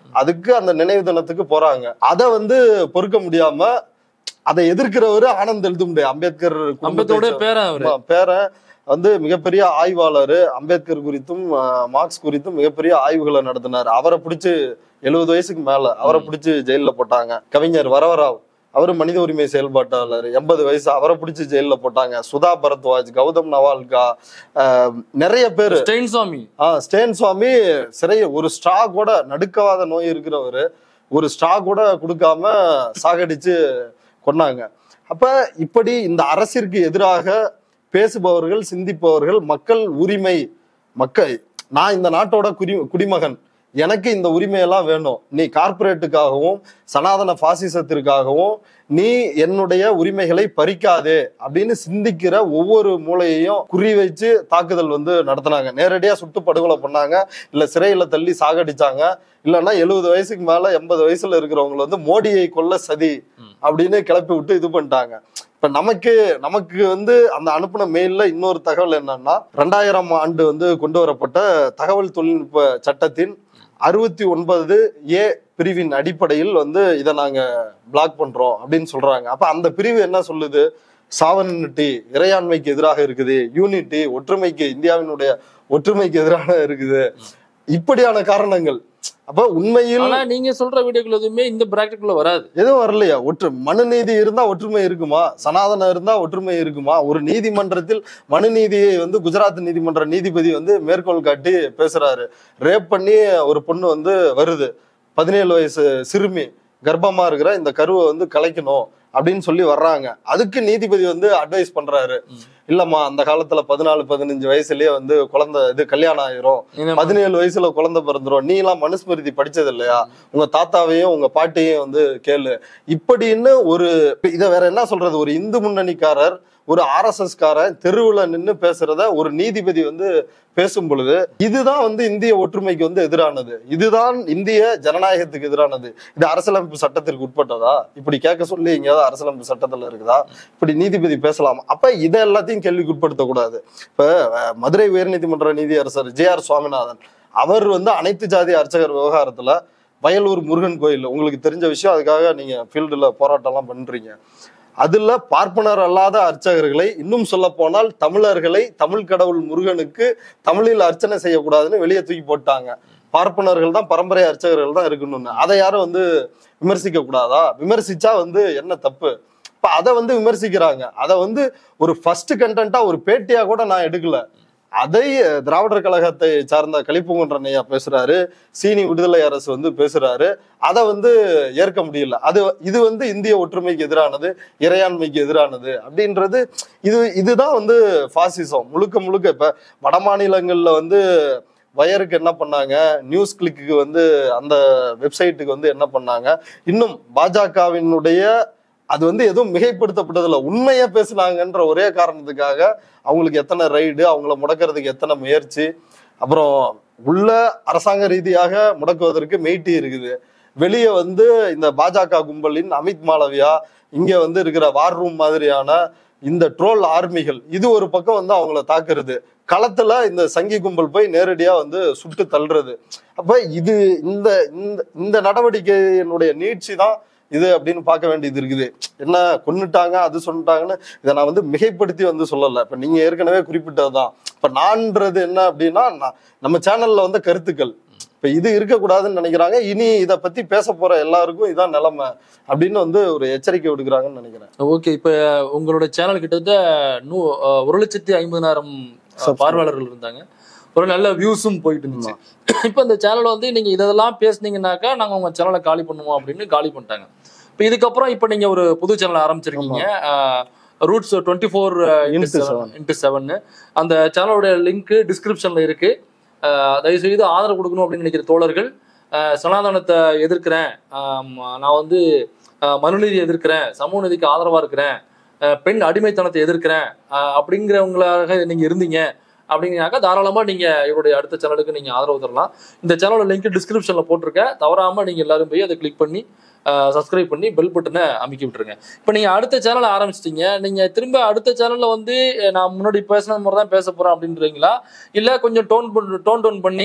அதுக்கு அந்த நினைவு தினத்துக்கு போறாங்க அதை வந்து பொறுக்க முடியாம அதை எதிர்க்கிறவரு ஆனந்த் எழுதுமுடைய அம்பேத்கர் குடும்பத்தை அம்பத்தோட பேரன் அவரு ஆமா, பேரன் வந்து மிகப்பெரிய ஆய்வாளர் அம்பேத்கர் குறித்தும் அஹ், மார்க்ஸ் குறித்தும் மிகப்பெரிய ஆய்வுகளை நடத்தினார் அவரை பிடிச்சு எழுபது வயசுக்கு மேல அவரை பிடிச்சு ஜெயில்ல போட்டாங்க கவிஞர் வரவராவ் அவரு மனித உரிமை செயல்பாட்டாளர் எண்பது வயசு அவரை பிடிச்சு ஜெயில்ல போட்டாங்க சுதா பரத்வாஜ் கௌதம் நவால்கா அஹ், நிறைய பேர் ஸ்டெயின் சுவாமி ஆ ஸ்டேன் சுவாமி சிறை ஒரு ஸ்ட்ரா கூட நடுக்கவாத நோய் இருக்கிறவரு ஒரு ஸ்ட்ரா கூட கொடுக்காம சாகடிச்சு கொன்னாங்க அப்ப இப்படி இந்த அரசிற்கு எதிராக பேசுபவர்கள் சிந்திப்பவர்கள் மக்கள் உரிமை மக்கள் நான் இந்த நாட்டோட குடி குடிமகன் எனக்கு இந்த உரிமையெல்லாம் வேணும் நீ கார்ப்பரேட்டுக்காகவும் சனாதன பாசிசத்திற்காகவும் நீ என்னுடைய உரிமைகளை பறிக்காதே அப்படின்னு சிந்திக்கிற ஒவ்வொரு மூளையையும் குறி வச்சு தாக்குதல் வந்து நடத்தினாங்க நேரடியா சுட்டு படுகொலை பண்ணாங்க இல்ல சிறையில தள்ளி சாகடிச்சாங்க இல்லைன்னா எழுபது வயசுக்கு மேல எண்பது வயசுல இருக்கிறவங்களை வந்து மோடியை கொல்ல சதி அப்படின்னு கிளப்பி விட்டு இது பண்ணிட்டாங்க இப்ப நமக்கு நமக்கு வந்து அந்த அனுப்பின மெயில்ல இன்னொரு தகவல் என்னன்னா ரெண்டாயிரம் ஆண்டு வந்து கொண்டு வரப்பட்ட தகவல் தொழில்நுட்ப சட்டத்தின் அறுபத்தி ஒன்பது ஏ பிரிவின் அடிப்படையில் வந்து இதை நாங்க பிளாக் பண்றோம் அப்படின்னு சொல்றாங்க அப்ப அந்த பிரிவு என்ன சொல்லுது சாவனிட்டி இறையாண்மைக்கு எதிராக இருக்குது யூனிட்டி ஒற்றுமைக்கு இந்தியாவினுடைய ஒற்றுமைக்கு எதிராக இருக்குது இப்படியான காரணங்கள் அப்ப உண்மையில் ஆனா நீங்க சொல்ற வீடியோக்கள் எதுவுமே இந்த பிராக்கெட்டுக்குள்ள வராது எதுவும் வரலையா ஒற்று மனு நீதி இருந்தா ஒற்றுமை இருக்குமா சனாதனம் இருந்தா ஒற்றுமை இருக்குமா ஒரு நீதிமன்றத்தில் மனு நீதியை வந்து குஜராத் நீதிமன்ற நீதிபதி வந்து மேற்கோள் காட்டி பேசுறாரு ரேப் பண்ணி ஒரு பொண்ணு வந்து வருது பதினேழு வயசு சிறுமி கர்ப்பமா இருக்கிற இந்த கருவை வந்து கலைக்கணும் அப்படின்னு சொல்லி வர்றாங்க அதுக்கு நீதிபதி வந்து அட்வைஸ் பண்றாரு ம். இல்லம்மா அந்த காலத்துல பதினாலு பதினஞ்சு வயசுலயே வந்து குழந்தை இது கல்யாணம் ஆயிரும் இந்த பதினேழு வயசுல குழந்தை பிறந்துரும் நீ எல்லாம் மனுஸ்மிருதி படிச்சது இல்லையா உங்க தாத்தாவையும் உங்க பாட்டியையும் வந்து கேளு இப்படின்னு ஒரு இத வேற என்ன சொல்றது ஒரு இந்து முன்னணிக்காரர் ஒரு ஆர்எஸ்எஸ் காரன் தெருவுல நின்னு பேசுறத ஒரு நீதிபதி வந்து பேசும் பொழுது இதுதான் வந்து இந்திய ஒற்றுமைக்கு வந்து எதிரானது இதுதான் இந்திய ஜனநாயகத்துக்கு எதிரானது இது அரசியலமைப்பு சட்டத்திற்கு உட்பட்டதா இப்படி கேட்க சொல்லி எங்கேயாவது அரசியலமைப்பு சட்டத்துல இருக்குதா இப்படி நீதிபதி பேசலாம் அப்ப இதை எல்லாத்தையும் கேள்விக்கு உட்படுத்தக்கூடாது இப்ப அஹ், மதுரை உயர்நீதிமன்ற நீதியரசர் ஜே ஆர் சுவாமிநாதன் அவர் வந்து அனைத்து ஜாதி அர்ச்சகர் விவகாரத்துல வயலூர் முருகன் கோயில் உங்களுக்கு தெரிஞ்ச விஷயம் அதுக்காக நீங்க ஃபீல்டுல போராட்டம்லாம் பண்றீங்க அதுல பார்ப்பனர் அல்லாத அர்ச்சகர்களை இன்னும் சொல்ல போனால் தமிழர்களை தமிழ் கடவுள் முருகனுக்கு தமிழில் அர்ச்சனை செய்யக்கூடாதுன்னு வெளியே தூக்கி போட்டாங்க பார்ப்பனர்கள் தான் பரம்பரை அர்ச்சகர்கள் தான் இருக்கணும்னு அதை யாரும் வந்து விமர்சிக்க கூடாதா விமர்சிச்சா வந்து என்ன தப்பு இப்ப அதை வந்து விமர்சிக்கிறாங்க அதை வந்து ஒரு ஃபர்ஸ்ட் கண்டென்ட்டா ஒரு பேட்டியா கூட நான் எடுக்கல அதை திராவிடர் கழகத்தை சார்ந்த கலிப்புங்குன்றன் ஐயா பேசுறாரு சீனி விடுதலை அரசு வந்து பேசுறாரு அதை வந்து ஏற்க முடியல அது இது வந்து இந்திய ஒற்றுமைக்கு எதிரானது இறையாண்மைக்கு எதிரானது அப்படின்றது இது இதுதான் வந்து பாசிசம் முழுக்க முழுக்க இப்ப வட மாநிலங்கள்ல வந்து வயருக்கு என்ன பண்ணாங்க நியூஸ் கிளிக்கு வந்து அந்த வெப்சைட்டுக்கு வந்து என்ன பண்ணாங்க இன்னும் பாஜகவினுடைய அது வந்து எதுவும் மிகைப்படுத்தப்பட்டதில்ல உண்மையா பேசுனாங்கன்ற ஒரே காரணத்துக்காக அவங்களுக்கு எத்தனை ரைடு அவங்கள முடக்கிறதுக்கு எத்தனை முயற்சி அப்புறம் உள்ள அரசாங்க ரீதியாக முடக்குவதற்கு மெய்ட்டி இருக்குது வெளியே வந்து இந்த பாஜக கும்பலின் அமித் மாளவியா இங்க வந்து இருக்கிற வார் ரூம் மாதிரியான இந்த ட்ரோல் ஆர்மிகள் இது ஒரு பக்கம் வந்து அவங்கள தாக்குறது களத்துல இந்த சங்கி கும்பல் போய் நேரடியா வந்து சுட்டு தள்ளுறது அப்ப இது இந்த இந்த இந்த நடவடிக்கையினுடைய நீட்சி தான் இது அப்படின்னு பார்க்க வேண்டியது இருக்குது என்ன கொன்னுட்டாங்க அது சொல்லிட்டாங்கன்னு இதை நான் வந்து மிகைப்படுத்தி வந்து சொல்லல இப்ப நீங்க ஏற்கனவே குறிப்பிட்டதுதான் இப்ப நான்றது என்ன அப்படின்னா நான் நம்ம சேனல்ல வந்து கருத்துக்கள் இப்ப இது இருக்கக்கூடாதுன்னு நினைக்கிறாங்க இனி இத பத்தி பேச போற எல்லாருக்கும் இதான் நிலைமை அப்படின்னு வந்து ஒரு எச்சரிக்கை விடுக்கிறாங்கன்னு நினைக்கிறேன் ஓகே இப்ப உங்களோட சேனல் கிட்டத்தட்ட நூ அஹ், ஒரு லட்சத்தி ஐம்பதாயிரம் Subscribe. பார்வையாளர்கள் இருந்தாங்க ஒரு நல்ல வியூஸும் போயிட்டு இருந்துச்சு இப்ப இந்த சேனல் வந்து நீங்க இதெல்லாம் பேசுனீங்கன்னாக்கா நாங்க உங்க சேனலை காலி பண்ணுவோம் அப்படின்னு காலி பண்ணிட்டாங்க இப்ப இதுக்கப்புறம் இப்ப நீங்க ஒரு புது சேனல் ஆரம்பிச்சிருக்கீங்க Roots twenty four Into seven. Into seven அந்த சேனலோட லிங்க் டிஸ்கிரிப்ஷன்ல இருக்கு அஹ், தயவு செய்து ஆதரவு கொடுக்கணும் அப்படின்னு நினைக்கிற தோழர்கள் அஹ், சனாதனத்தை எதிர்க்கிறேன் ஆம், நான் வந்து அஹ், மனுநீதி எதிர்க்கிறேன் சமூக நீதிக்கு ஆதரவா இருக்கிறேன் அஹ், பெண் அடிமைத்தனத்தை எதிர்க்கிறேன் அஹ், அப்படிங்கிறவங்களாக நீங்க இருந்தீங்க அப்படிங்கனாக்கா தாராளமா நீங்க இவருடைய அடுத்த சேனலுக்கு நீங்க ஆதரவு தரலாம் இந்த சேனலோட லிங்க் டிஸ்கிரிப்ஷன்ல போட்டிருக்கேன் தவறாம நீங்க எல்லாரும் போய் அதை கிளிக் பண்ணி சப்ஸ்கிரைப் பண்ணி பெல் பட்டனை அமைக்கி விட்டுருங்க இப்போ நீங்க அடுத்த சேனல் ஆரம்பிச்சிட்டீங்க நீங்க திரும்ப அடுத்த சேனல்ல வந்து அஹ், நான் முன்னாடி பேசின மாதிரி தான் பேச போறேன் அப்படின்றீங்களா இல்ல கொஞ்சம் டோன் டோன் டவுன் பண்ணி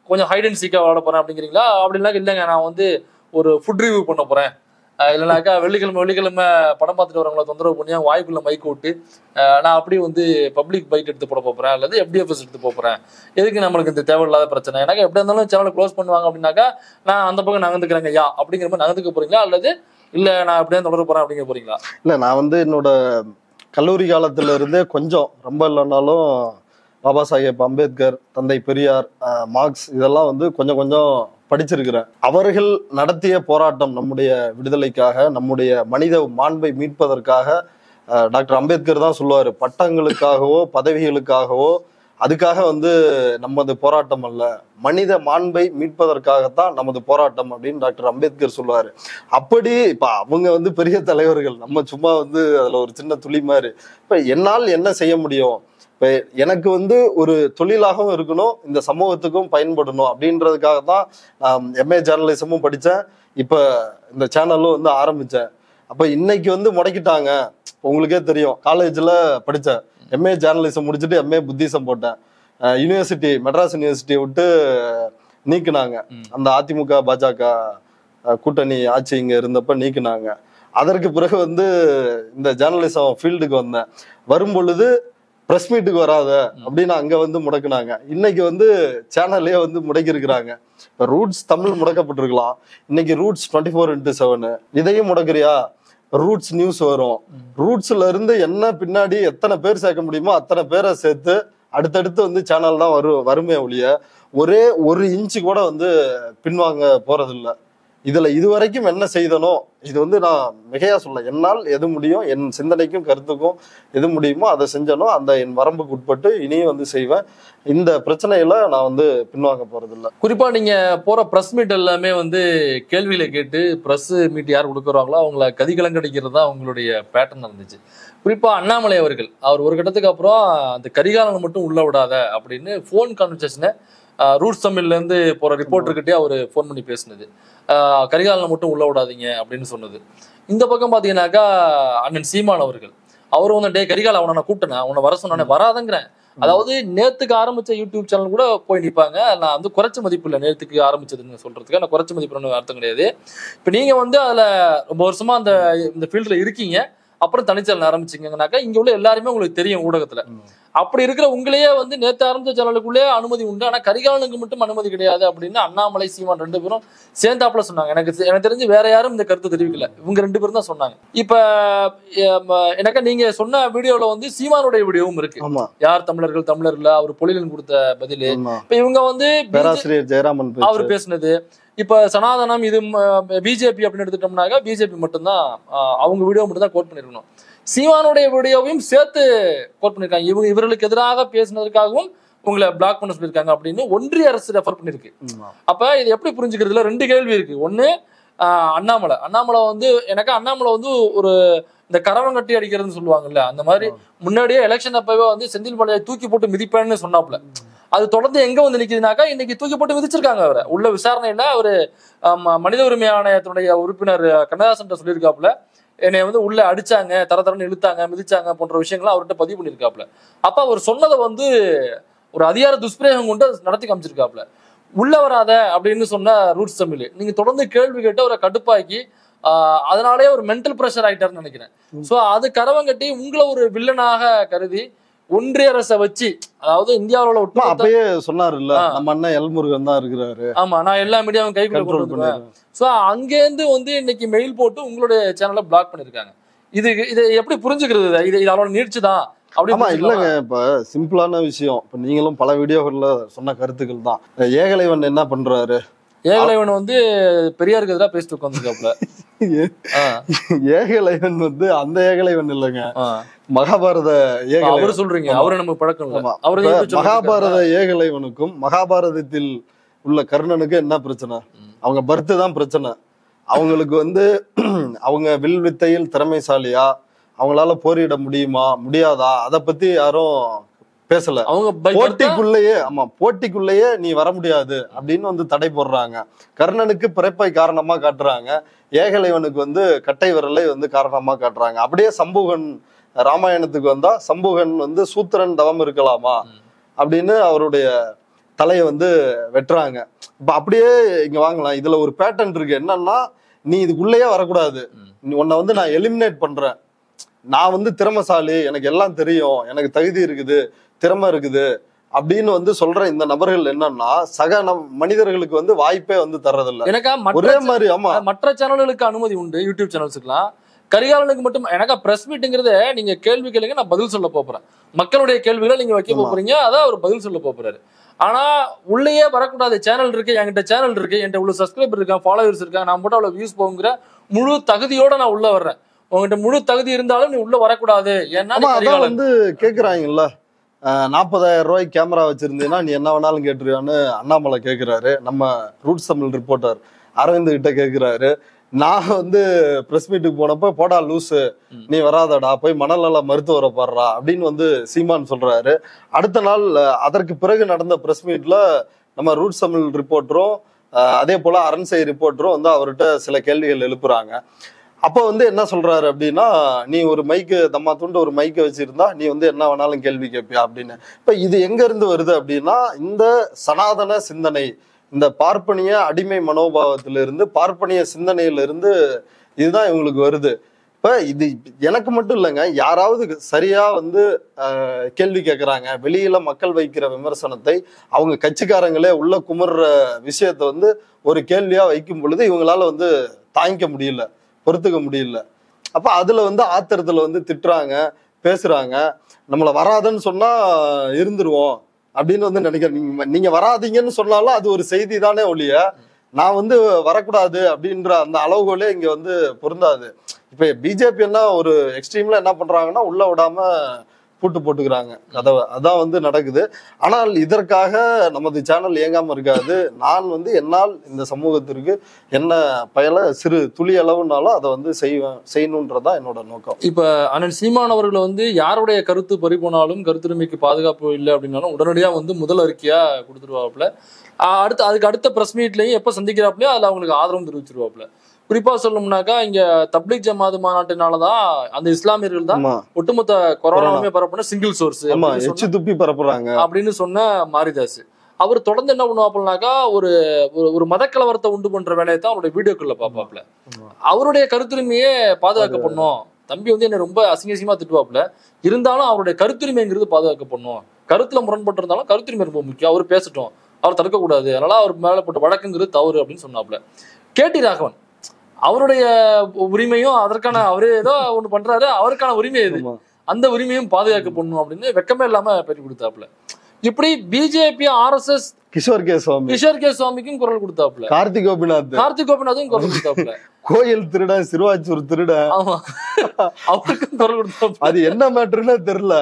கொஞ்சம் ஹைட் அண்ட் சீக்கா விளாட போறேன் அப்படிங்கிறீங்களா அப்படின்னா இல்லைங்க நான் வந்து ஒரு ஃபுட் ரிவ்யூ பண்ண போறேன் அஹ் இல்லைனாக்கா வெள்ளிக்கிழமை வெள்ளிக்கிழமை படம் பார்த்துட்டு வரவங்களை தொந்தரவு பண்ணி அவங்க வாய்க்குள்ள மைக் விட்டு அஹ் நான் அப்படியே வந்து பப்ளிக் பைக் எடுத்து போட போறேன் அல்லது எஃப்டிஎஃப்எஸ் எடுத்து போப் போறேன் எதுக்கு நம்மளுக்கு இந்த தேவையில்லாத பிரச்சனை எனக்கு எப்படி இருந்தாலும் சேனலை க்ளோஸ் பண்ணுவாங்க அப்படின்னாக்கா நான் அந்த பக்கம் நகர்ந்துக்கிறேங்க யா அப்படிங்கிற மாதிரி நகர்ந்துக்க போறீங்களா அல்லது இல்ல நான் அப்படியே தொடர போறேன் அப்படிங்க போறீங்களா இல்ல நான் வந்து என்னோட கல்லூரி காலத்துல இருந்தே கொஞ்சம் ரொம்ப இல்லைனாலும் பாபா சாஹேப் அம்பேத்கர் தந்தை பெரியார் அஹ், மார்க்ஸ் இதெல்லாம் வந்து கொஞ்சம் கொஞ்சம் படிச்சிருக்கிறேன் அவர்கள் நடத்திய போராட்டம் நம்முடைய விடுதலைக்காக நம்முடைய மனித மாண்பை மீட்பதற்காக அஹ், டாக்டர் அம்பேத்கர் தான் சொல்லுவாரு பட்டங்களுக்காகவோ பதவிகளுக்காகவோ அதுக்காக வந்து நமது போராட்டம் அல்ல மனித மாண்பை மீட்பதற்காகத்தான் நமது போராட்டம் அப்படின்னு டாக்டர் அம்பேத்கர் சொல்லுவாரு அப்படி இப்ப அவங்க வந்து பெரிய தலைவர்கள் நம்ம சும்மா வந்து அதுல ஒரு சின்ன துளி மாதிரி இப்ப என்னால் என்ன செய்ய முடியும் இப்ப எனக்கு வந்து ஒரு தொழிலாகவும் இருக்கணும் இந்த சமூகத்துக்கும் பயன்படணும் அப்படின்றதுக்காக தான் நான் எம்ஏ ஜேர்னலிசமும் படித்தேன் இப்போ இந்த சேனலும் வந்து ஆரம்பித்தேன் அப்போ இன்னைக்கு வந்து முடக்கிட்டாங்க இப்ப உங்களுக்கே தெரியும் காலேஜில் படித்தேன் எம்ஏ ஜேர்னலிசம் முடிச்சுட்டு எம்ஏ புத்திசம் போட்டேன் யூனிவர்சிட்டி மெட்ராஸ் யூனிவர்சிட்டியை விட்டு நீக்குனாங்க ம். அந்த அதிமுக பாஜக அஹ், கூட்டணி ஆட்சி இங்க இருந்தப்ப நீக்குனாங்க அதற்கு பிறகு வந்து இந்த ஜேர்னலிசம் ஃபீல்டுக்கு வந்தேன் வரும் பொழுது ப்ரெஸ் மீட்டுக்கு வராத அப்படின்னு அங்க வந்து முடக்குனாங்க இன்னைக்கு வந்து சேனல்லே வந்து முடக்கி இருக்கிறாங்க இப்போ ரூட்ஸ் தமிழ் முடக்கப்பட்டிருக்கலாம் இன்னைக்கு Roots twenty four into seven இதையும் முடக்குறியா ரூட்ஸ் நியூஸ் வரும் ரூட்ஸ்ல இருந்து என்ன பின்னாடி எத்தனை பேர் சேர்க்க முடியுமோ அத்தனை பேரை சேர்த்து அடுத்தடுத்து வந்து சேனல் தான் வரும் வருமே ஒழிய ஒரே ஒரு இன்ச்சு கூட வந்து பின்வாங்க போறதில்ல இதுல இதுவரைக்கும் என்ன செய்தனோ இது வந்து நான் மிகையா சொல்ல என்னால் எது முடியும் என் சிந்தனைக்கும் கருத்துக்கும் எது முடியுமோ அதை செஞ்சனோ அந்த என் வரம்புக்கு உட்பட்டு இனியும் வந்து செய்வேன் இந்த பிரச்சனையில நான் வந்து பின்வாங்க போறதில்ல குறிப்பா நீங்க போற பிரஸ் மீட் எல்லாமே வந்து கேள்வியில கேட்டு பிரஸ் மீட் யார் கொடுக்குறாங்களோ அவங்கள கதிகலங்கடிக்கிறது தான் உங்களுடைய பேட்டர்ன் இருந்துச்சு குறிப்பா அண்ணாமலை அவர்கள் அவர் ஒரு கட்டத்துக்கு அப்புறம் அந்த கரிகாலன் மட்டும் உள்ள விடாத அப்படின்னு ஃபோன் கான்வர்சேஷனை ரூட்ஸ் தமிழ்ல இருந்து போற ரிப்போர்ட்டர்கிட்டே அவர் ஃபோன் பண்ணி பேசினது ஆஹ் கரிகாலனை மட்டும் உள்ள விடாதீங்க அப்படின்னு சொன்னது இந்த பக்கம் பாத்தீங்கன்னாக்கா அண்ணன் சீமான் அவர்கள் அவர் வந்து டே கரிகால அவனை நான் கூப்பிட்டேன் அவனை வர சொன்னானே வராதங்கிறேன் அதாவது நேத்துக்கு ஆரம்பிச்ச யூடியூப் சேனல் கூட போய் நிப்பாங்க நான் வந்து குறைச்ச மதிப்பு இல்லை நேத்துக்கு ஆரம்பிச்சதுன்னு சொல்றதுக்கு நான் குறைச்ச மதிப்பு அர்த்தம் கிடையாது இப்போ நீங்க வந்து அதுல ரொம்ப வருஷமா அந்த இந்த ஃபீல்ட்ல இருக்கீங்க அப்புறம் தனிச்சேனல் ஆரம்பிச்சிங்கனாக்கா இங்க உள்ள எல்லாருமே உங்களுக்கு தெரியும் ஊடகத்துல அப்படி இருக்கிற உங்களையே வந்து நேத்து ஆரம்பிச்ச சேனலுக்குள்ளே அனுமதி உண்டு ஆனா கரிகாலனுக்கு மட்டும் அனுமதி கிடையாது அப்படின்னு அண்ணாமலை சீமான் ரெண்டு பேரும் சேர்ந்தாப்புல சொன்னாங்க எனக்கு தெ- எனக்கு தெரிஞ்சு வேற யாரும் இந்த கருத்து தெரிவிக்கல இவங்க ரெண்டு பேரும் தான் சொன்னாங்க இப்ப எம், எனக்கா நீங்க சொன்ன வீடியோல வந்து சீமானுடைய வீடியோவும் இருக்கு ஆமா யார் தமிழர்கள் தமிழர்ல அவர் பொலிலன் கொடுத்த பதிலு ஆமா இப்ப இவங்க வந்து பேராசிரியர் ஜெயராமன் பேச்சு. அவர் பேசுனது இப்ப சனாதனம் இது பிஜேபி அப்படின்னு எடுத்துட்டோம்னாக்கா பிஜேபி மட்டும்தான் ஆஹ், அவங்க வீடியோ மட்டும் தான் கோட் பண்ணிருக்கணும் சீமானுடைய வீடியோவையும் சேர்த்து கோட் பண்ணிருக்காங்க இவங்க இவர்களுக்கு எதிராக பேசுனதுக்காகவும் உங்களை பிளாக் பண்ண சொல்லியிருக்காங்க அப்படின்னு ஒன்றிய அரசு ரெஃபர் பண்ணிருக்கு ஆமா. அப்ப இது எப்படி புரிஞ்சுக்கிறதுல ரெண்டு கேள்வி இருக்கு ஒண்ணு ஆஹ், அண்ணாமலை அண்ணாமலை வந்து எனக்கு அண்ணாமலை வந்து ஒரு இந்த கரவம் கட்டி அடிக்கிறதுன்னு சொல்லுவாங்கல்ல அந்த மாதிரி முன்னாடியே எலெக்ஷன் அப்பவே வந்து செந்தில் பாளைய தூக்கி போட்டு மிதிப்பேன்னு சொன்னாப்ல அது தொடர்ந்து எங்க வந்து நிக்குதுனாக்கா இன்னைக்கு தூக்கி போட்டு மிதிச்சிருக்காங்க அவரை உள்ள விசாரணையில அவரு ஆம், மனித உரிமை ஆணையத்தினுடைய உறுப்பினர் கண்ணதாசன் சொல்லியிருக்காப்புல என்னை வந்து உள்ள அடிச்சாங்க தர தரன்னு இழுத்தாங்க மிதிச்சாங்க போன்ற விஷயங்கள்லாம் அவர்கிட்ட பதிவு பண்ணியிருக்காப்புல அப்ப அவர் சொன்னதை வந்து ஒரு அதிகார துஷ்பிரயோகம் கொண்டு அதை நடத்தி காமிச்சிருக்காப்புல உள்ள வராத அப்படின்னு சொன்ன ரூட்ஸ் தமிழ் நீங்க தொடர்ந்து கேள்வி கேட்டு அவரை கடுப்பாக்கி ஆஹ், அதனாலே ஒரு மென்டல் ப்ரெஷர் ஆயிட்டாருன்னு நினைக்கிறேன் சோ அது கரவம் கட்டி உங்களை ஒரு வில்லனாக கருதி ஒன்றிய அரசை வச்சு அதாவது இந்தியாவில் உள்ள ஆமா, ஒட்டுமொத்த அப்பயே சொன்னாருல்ல ஆ. நம்ம அண்ணன் எல்முருகன் தான் இருக்கிறாரு ஆமா நான் எல்லா மீடியாவும் கைக்குள்ள கொண்டு கண்ட்ரோல் வந்துருவேன் பண்ணிடுறேன் ஸோ அங்கேருந்து வந்து இன்னைக்கு மெயில் போட்டு உங்களுடைய சேனலை பிளாக் பண்ணிருக்காங்க இது இதை எப்படி புரிஞ்சுக்கிறது இதை? இது இது அவளோட நீட்சி தான் அப்படி ஆமா புரிஞ்சுக்கலாமா? இல்லங்க இப்ப சிம்பிளான விஷயம் இப்ப நீங்களும் பல வீடியோகள்ல சொன்ன கருத்துக்கள் தான் ஏகலைவன் என்ன பண்றாரு ஏகலைவன் வந்து பெரியாருக்கு எதிராக பேசிட்டு உட்காந்துருக்காப்ல ஏகலைவன் வந்து அந்த ஏகலைவன் இல்லைங்க மகாபாரத ஏகலைவன் அவரு சொல்றீங்க ஆமா. அவரு நமக்கு பழக்கம் இல்ல ஆமா. அவரு இப்ப எதுக்கு சொல்லிட்டு மகாபாரத ஏகலைவனுக்கும் மகாபாரதத்தில் உள்ள கர்ணனுக்கும் என்ன பிரச்சனை ம். அவங்க பர்த்து தான் பிரச்சனை அவங்களுக்கு வந்து அவங்க வில் வித்தையில் திறமைசாலியா அவங்களால போரிட முடியுமா முடியாதா அத பத்தி யாரும் பேசல அவங்க by birth ஆ- போட்டிக்குள்ளேயே ஆமா போட்டிக்குள்ளேயே நீ வர முடியாது அப்படின்னு வந்து தடை போடுறாங்க கர்ணனுக்கு பிறப்பை காரணமா காட்டுறாங்க ஏகலைவனுக்கு வந்து கட்டை விரலை வந்து காரணமா காட்டுறாங்க அப்படியே சம்புகன் ராமாயணத்துக்கு வந்தா சம்புகன் வந்து சூத்திரன் தவம் இருக்கலாமா ம். அப்படின்னு அவருடைய தலையை வந்து வெட்டுறாங்க இப்ப அப்படியே இங்க வாங்கலாம் இதுல ஒரு பேட்டர்ன் இருக்கு என்னன்னா நீ இதுக்குள்ளேயே வரக்கூடாது ம். நீ உன்னை வந்து நான் எலிமினேட் பண்றேன் நான் வந்து திறமைசாலி எனக்கு எல்லாம் தெரியும் எனக்கு தகுதி இருக்குது திறமை இருக்குது அப்படின்னு வந்து சொல்ற இந்த நபர்கள் என்னன்னா சக நம் மனிதர்களுக்கு வந்து வாய்ப்பே வந்து தர்றதில்ல எனக்கா மற்ற ஒரே மாதிரி ஆமா மற்ற சேனல்களுக்கு அனுமதி உண்டு யூடியூப் சேனல்ஸுக்குலாம் கரிகாலனுக்கு மட்டும் எனக்கா பிரஸ் மீட்டுங்கிறத நீங்க கேள்வி கேளுங்க நான் பதில் சொல்ல போறேன் மக்களுடைய கேள்விகளை நீங்க வைக்க ஆமா. போறீங்க அதான் அவர் பதில் சொல்ல போறாரு ஆனா உள்ளேயே வரக்கூடாது சேனல் இருக்கு என்கிட்ட சேனல் இருக்கு என்கிட்ட இவ்வளவு சப்ஸ்கிரைபர் இருக்கான் ஃபாலோவர்ஸ் இருக்கான் நான் மட்டும் அவ்வளவு வியூஸ் போகுங்கிற முழு தகுதியோட நான் உள்ள வர்றேன் உங்ககிட்ட முழு தகுதி இருந்தாலும் நீ உள்ள வரக்கூடாது ஏன்னா நீ ஆமா அதான் கரிகாலன் வந்து கேக்குறாங்கல்ல நாற்பதாயிரம் ரூபாய்க்கு கேமரா வச்சிருந்தீங்கன்னா நீ என்ன வேணாலும் கேட்டுருவான்னு அண்ணாமலை கேக்குறாரு நம்ம ரூட்ஸ் தமிழ் ரிப்போர்ட்டர் அரவிந்த் கிட்ட கேக்குறாரு நான் வந்து பிரஸ் மீட்டுக்கு போனப்ப போடா லூசு ம். நீ வராதடா போய் மனநல மருத்துவரை பாடுறா அப்படின்னு வந்து சீமான் சொல்றாரு அடுத்த நாள் அஹ், அதற்கு பிறகு நடந்த பிரஸ் மீட்ல நம்ம ரூட்ஸ் தமிழ் ரிப்போர்ட்டரும் அஹ், அதே போல அரண்சை ரிப்போர்ட்டரும் வந்து அவர்கிட்ட சில கேள்விகள் எழுப்புறாங்க அப்ப வந்து என்ன சொல்றாரு அப்படின்னா நீ ஒரு மைக்கு தம்மா துண்டு ஒரு மைக்கை வச்சிருந்தா நீ வந்து என்ன வேணாலும் கேள்வி கேட்பியா அப்படின்னு இப்ப இது எங்க இருந்து வருது அப்படின்னா இந்த சனாதன சிந்தனை இந்த பார்ப்பனிய அடிமை மனோபாவத்திலிருந்து பார்ப்பனிய சிந்தனையிலிருந்து இதுதான் இவங்களுக்கு வருது இப்ப இது எனக்கு மட்டும் இல்லைங்க யாராவது சரியா வந்து அஹ், கேள்வி கேட்கறாங்க வெளியில மக்கள் வைக்கிற விமர்சனத்தை அவங்க கட்சிக்காரங்களே உள்ள குமுறுற விஷயத்த வந்து ஒரு கேள்வியா வைக்கும் பொழுது இவங்களால வந்து தாங்கிக்க முடியல பொறுத்துக்க முடியல அப்ப அதுல வந்து ஆத்திரத்துல வந்து திட்டுறாங்க பேசுறாங்க நம்மள வராதுன்னு சொன்னா இருந்துருவோம் அப்படின்னு வந்து நினைக்கிறேன் நீங்க நீங்க வராதீங்கன்னு சொன்னாலும் அது ஒரு செய்தி தானே ஒழிய நான் வந்து வரக்கூடாது அப்படின்ற அந்த அளவுகோலே இங்க வந்து பொருந்தாது இப்ப பிஜேபி என்ன ஒரு எக்ஸ்ட்ரீம்ல என்ன பண்றாங்கன்னா உள்ள விடாம பூட்டு போட்டுக்கிறாங்க கதவை அதான் வந்து நடக்குது ஆனால் இதற்காக நமது சேனல் இயங்காம இருக்காது நான் வந்து என்னால் இந்த சமூகத்திற்கு என்ன பயல சிறு துளி அளவுனாலும் அதை வந்து செய்வேன் செய்யணுன்றதான் என்னோட நோக்கம் இப்ப அண்ணன் சீமான் அவர்களை வந்து யாருடைய கருத்து பறி போனாலும் கருத்துரிமைக்கு பாதுகாப்பு இல்லை அப்படின்னாலும் உடனடியா வந்து முதல் அறிக்கையா கொடுத்துருவாப்புல ஆஹ் அடுத்து அதுக்கு அடுத்த பிரஸ் மீட்லயும் எப்ப சந்திக்கிறாப்லயோ அதுல அவங்களுக்கு ஆதரவு தெரிவிச்சிருவாப்புல குறிப்பா சொல்லணும்னாக்கா இங்க தப்லீக் ஜமாத் மாநாட்டினாலதான் அந்த இஸ்லாமியர்கள் தான் ஆமா ஒட்டுமொத்த கொரோனாவுமே பரப்புன சிங்கிள் சோர்ஸ் ஆமா எச்சு துப்பி பரப்புறாங்க அப்படின்னு சொன்ன மாரிதாஸ் அவர் தொடர்ந்து என்ன பண்ணுவாப்புனாக்கா ஒரு ஒரு- ஒரு மதக்கலவரத்தை உண்டு பண்ற வேலையை தான் அவருடைய வீடியோக்குள்ள பாப்பாப்ல ஆமா. அவருடைய கருத்துரிமையே பாதுகாக்கப்படணும் தம்பி வந்து என்ன ரொம்ப அசிங்க அசிங்கமா திட்டுவாப்புல இருந்தாலும் அவருடைய கருத்துரிமைங்கிறது பாதுகாக்கப்படணும் கருத்துல முரண்பட்டு இருந்தாலும் கருத்துரிமை ரொம்ப முக்கியம் அவர் பேசட்டும் அவர் தடுக்கக்கூடாது அதனால அவர் மேல போட்ட வழக்குங்கிறது தவறு அப்படின்னு சொன்னாப்புல கேடி ராகவன் அவருடைய உரிமையும் அதற்கான அவரே ஏதோ ஒண்ணு பண்றாரு அவருக்கான உரிமை இது ஆமா. அந்த உரிமையும் பாதுகாக்கப்படணும் அப்படின்னு வெக்கமே இல்லாம பேட்டி கொடுத்தாப்புல இப்படி BJP RSS Kishore K Swamy Kishore K சுவாமிக்கும் குரல் கொடுத்தாப்புல கார்த்திக் கோபிநாத் கார்த்திக் கோபிநாத்தும் குரல் கொடுத்தாப்புல கோயில் திருடன் சிறுவாச்சூர் திருடன் ஆமா அவருக்கும் குரல் கொடுத்தாப்புல அது என்ன மேட்டர்னே தெரியல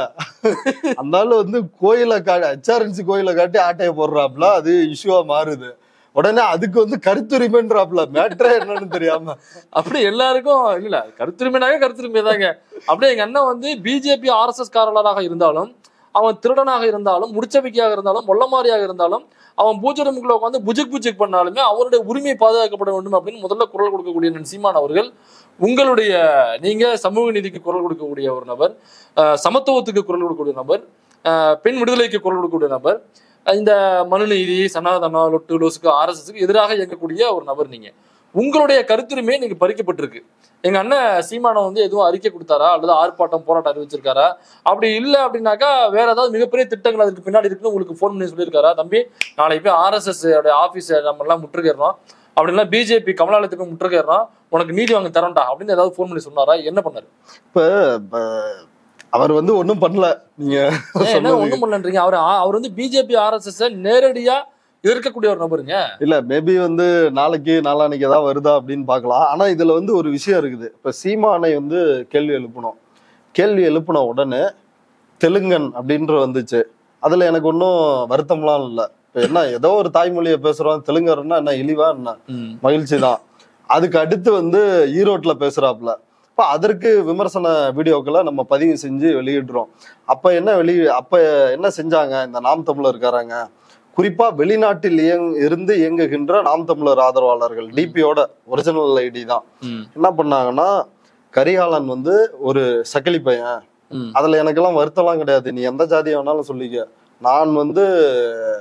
அந்த ஆளு வந்து கோயிலை காட்டி ஹெச்ஆர்என்சி கோயிலை காட்டி ஆட்டைய போடுறாப்ல அது இஷ்யூவா மாறுது உடனே அதுக்கு வந்து கருத்துரிமைன்றாப்ல மேட்ரே என்னன்னு தெரியாம அப்படி எல்லாருக்கும் இல்ல கருத்துரிமைனாக கருத்துரிமை தாங்க அப்படியே எங்க அண்ணன் வந்து பிஜேபி ஆர்எஸ்எஸ் காரலராக இருந்தாலும் அவன் திருடனாக இருந்தாலும் முடிச்சபிக்கையாக இருந்தாலும் மொள்ளமாரியாக இருந்தாலும் அவன் பூஜை ரூமுக்குள்ள உட்காந்து புஜிக் புஜிக் பண்ணாலுமே அவருடைய உரிமை பாதுகாக்கப்பட வேண்டும் அப்படின்னு முதல்ல குரல் கொடுக்கக்கூடிய அண்ணன் சீமான் அவர்கள் உங்களுடைய நீங்க சமூக நீதிக்கு குரல் கொடுக்கக்கூடிய ஒரு நபர் அஹ், சமத்துவத்துக்கு குரல் கொடுக்கக்கூடிய நபர் அஹ், பெண் விடுதலைக்கு குரல் கொடுக்கக்கூடிய நபர் அஹ், இந்த மனுநீதி சனாதனா லொட்டு லோசுக்கு ஆர்எஸ்எஸ்க்கு எதிராக இயங்கக்கூடிய ஒரு நபர் நீங்க உங்களுடைய கருத்துரிமை நீங்க பறிக்கப்பட்டிருக்கு எங்க அண்ணன் சீமானம் வந்து எதுவும் அறிக்கை கொடுத்தாரா அல்லது ஆர்ப்பாட்டம் போராட்டம் அறிவிச்சிருக்காரா அப்படி இல்லை அப்படின்னாக்கா வேற ஏதாவது மிகப்பெரிய திட்டங்கள் அதுக்கு பின்னாடி இருக்குன்னு உங்களுக்கு ஃபோன் பண்ணி சொல்லியிருக்காரா தம்பி நாளைக்கு போய் ஆர்எஸ்எஸ் ஆஃபீஸ் நம்ம எல்லாம் முற்றுகைறோம் அப்படின்னா பிஜேபி கமலாலயத்துக்கு முற்றுகைறோம் உனக்கு நீதி வாங்க தரேன்டா அப்படின்னு ஏதாவது ஃபோன் பண்ணி சொன்னாரா என்ன பண்ணாரு இப்ப இப்ப அவர் வந்து ஒண்ணும் பண்ணல நீங்க ஏன் என்ன சொன்னது. ஒண்ணும் பண்ணலன்றீங்க அவர் அவர் வந்து பிஜேபி ஆர்எஸ்எஸ் நேரடியா எதிர்க்கக்கூடிய ஒரு நபருங்க இல்ல மேபி வந்து நாளைக்கு நாளானைக்கு ஏதாவது வருதா அப்படின்னு பார்க்கலாம் ஆனா இதுல வந்து ஒரு விஷயம் இருக்குது இப்ப சீமானை வந்து கேள்வி எழுப்பணும் கேள்வி எழுப்பின உடனே தெலுங்கன் அப்படின்ற வந்துச்சு அதுல எனக்கு ஒன்றும் வருத்தம்லாம் இல்லை இப்ப என்ன ஏதோ ஒரு தாய்மொழியை பேசுறோம் தெலுங்கர்னா என்ன இழிவா என்ன ம். மகிழ்ச்சி தான் அதுக்கு அடுத்து வந்து ஈரோட்ல பேசுறாப்புல இப்ப அதற்கு விமர்சன வீடியோக்களை நம்ம பதிவு செஞ்சு வெளியிடுறோம் அப்ப என்ன வெளி அப்ப என்ன செஞ்சாங்க இந்த நாம் தமிழர் இருக்காராங்க குறிப்பா வெளிநாட்டில் இயங் இருந்து இயங்குகின்ற நாம் தமிழர் ஆதரவாளர்கள் டிபியோட ஒரிஜினல் ஐடி தான் ம். என்ன பண்ணாங்கன்னா கரிகாலன் வந்து ஒரு சக்கிலி பையன் ம். அதுல எனக்கெல்லாம் வருத்தம்லாம் கிடையாது நீ எந்த ஜாதியை வேணாலும் சொல்லிக்க நான் வந்து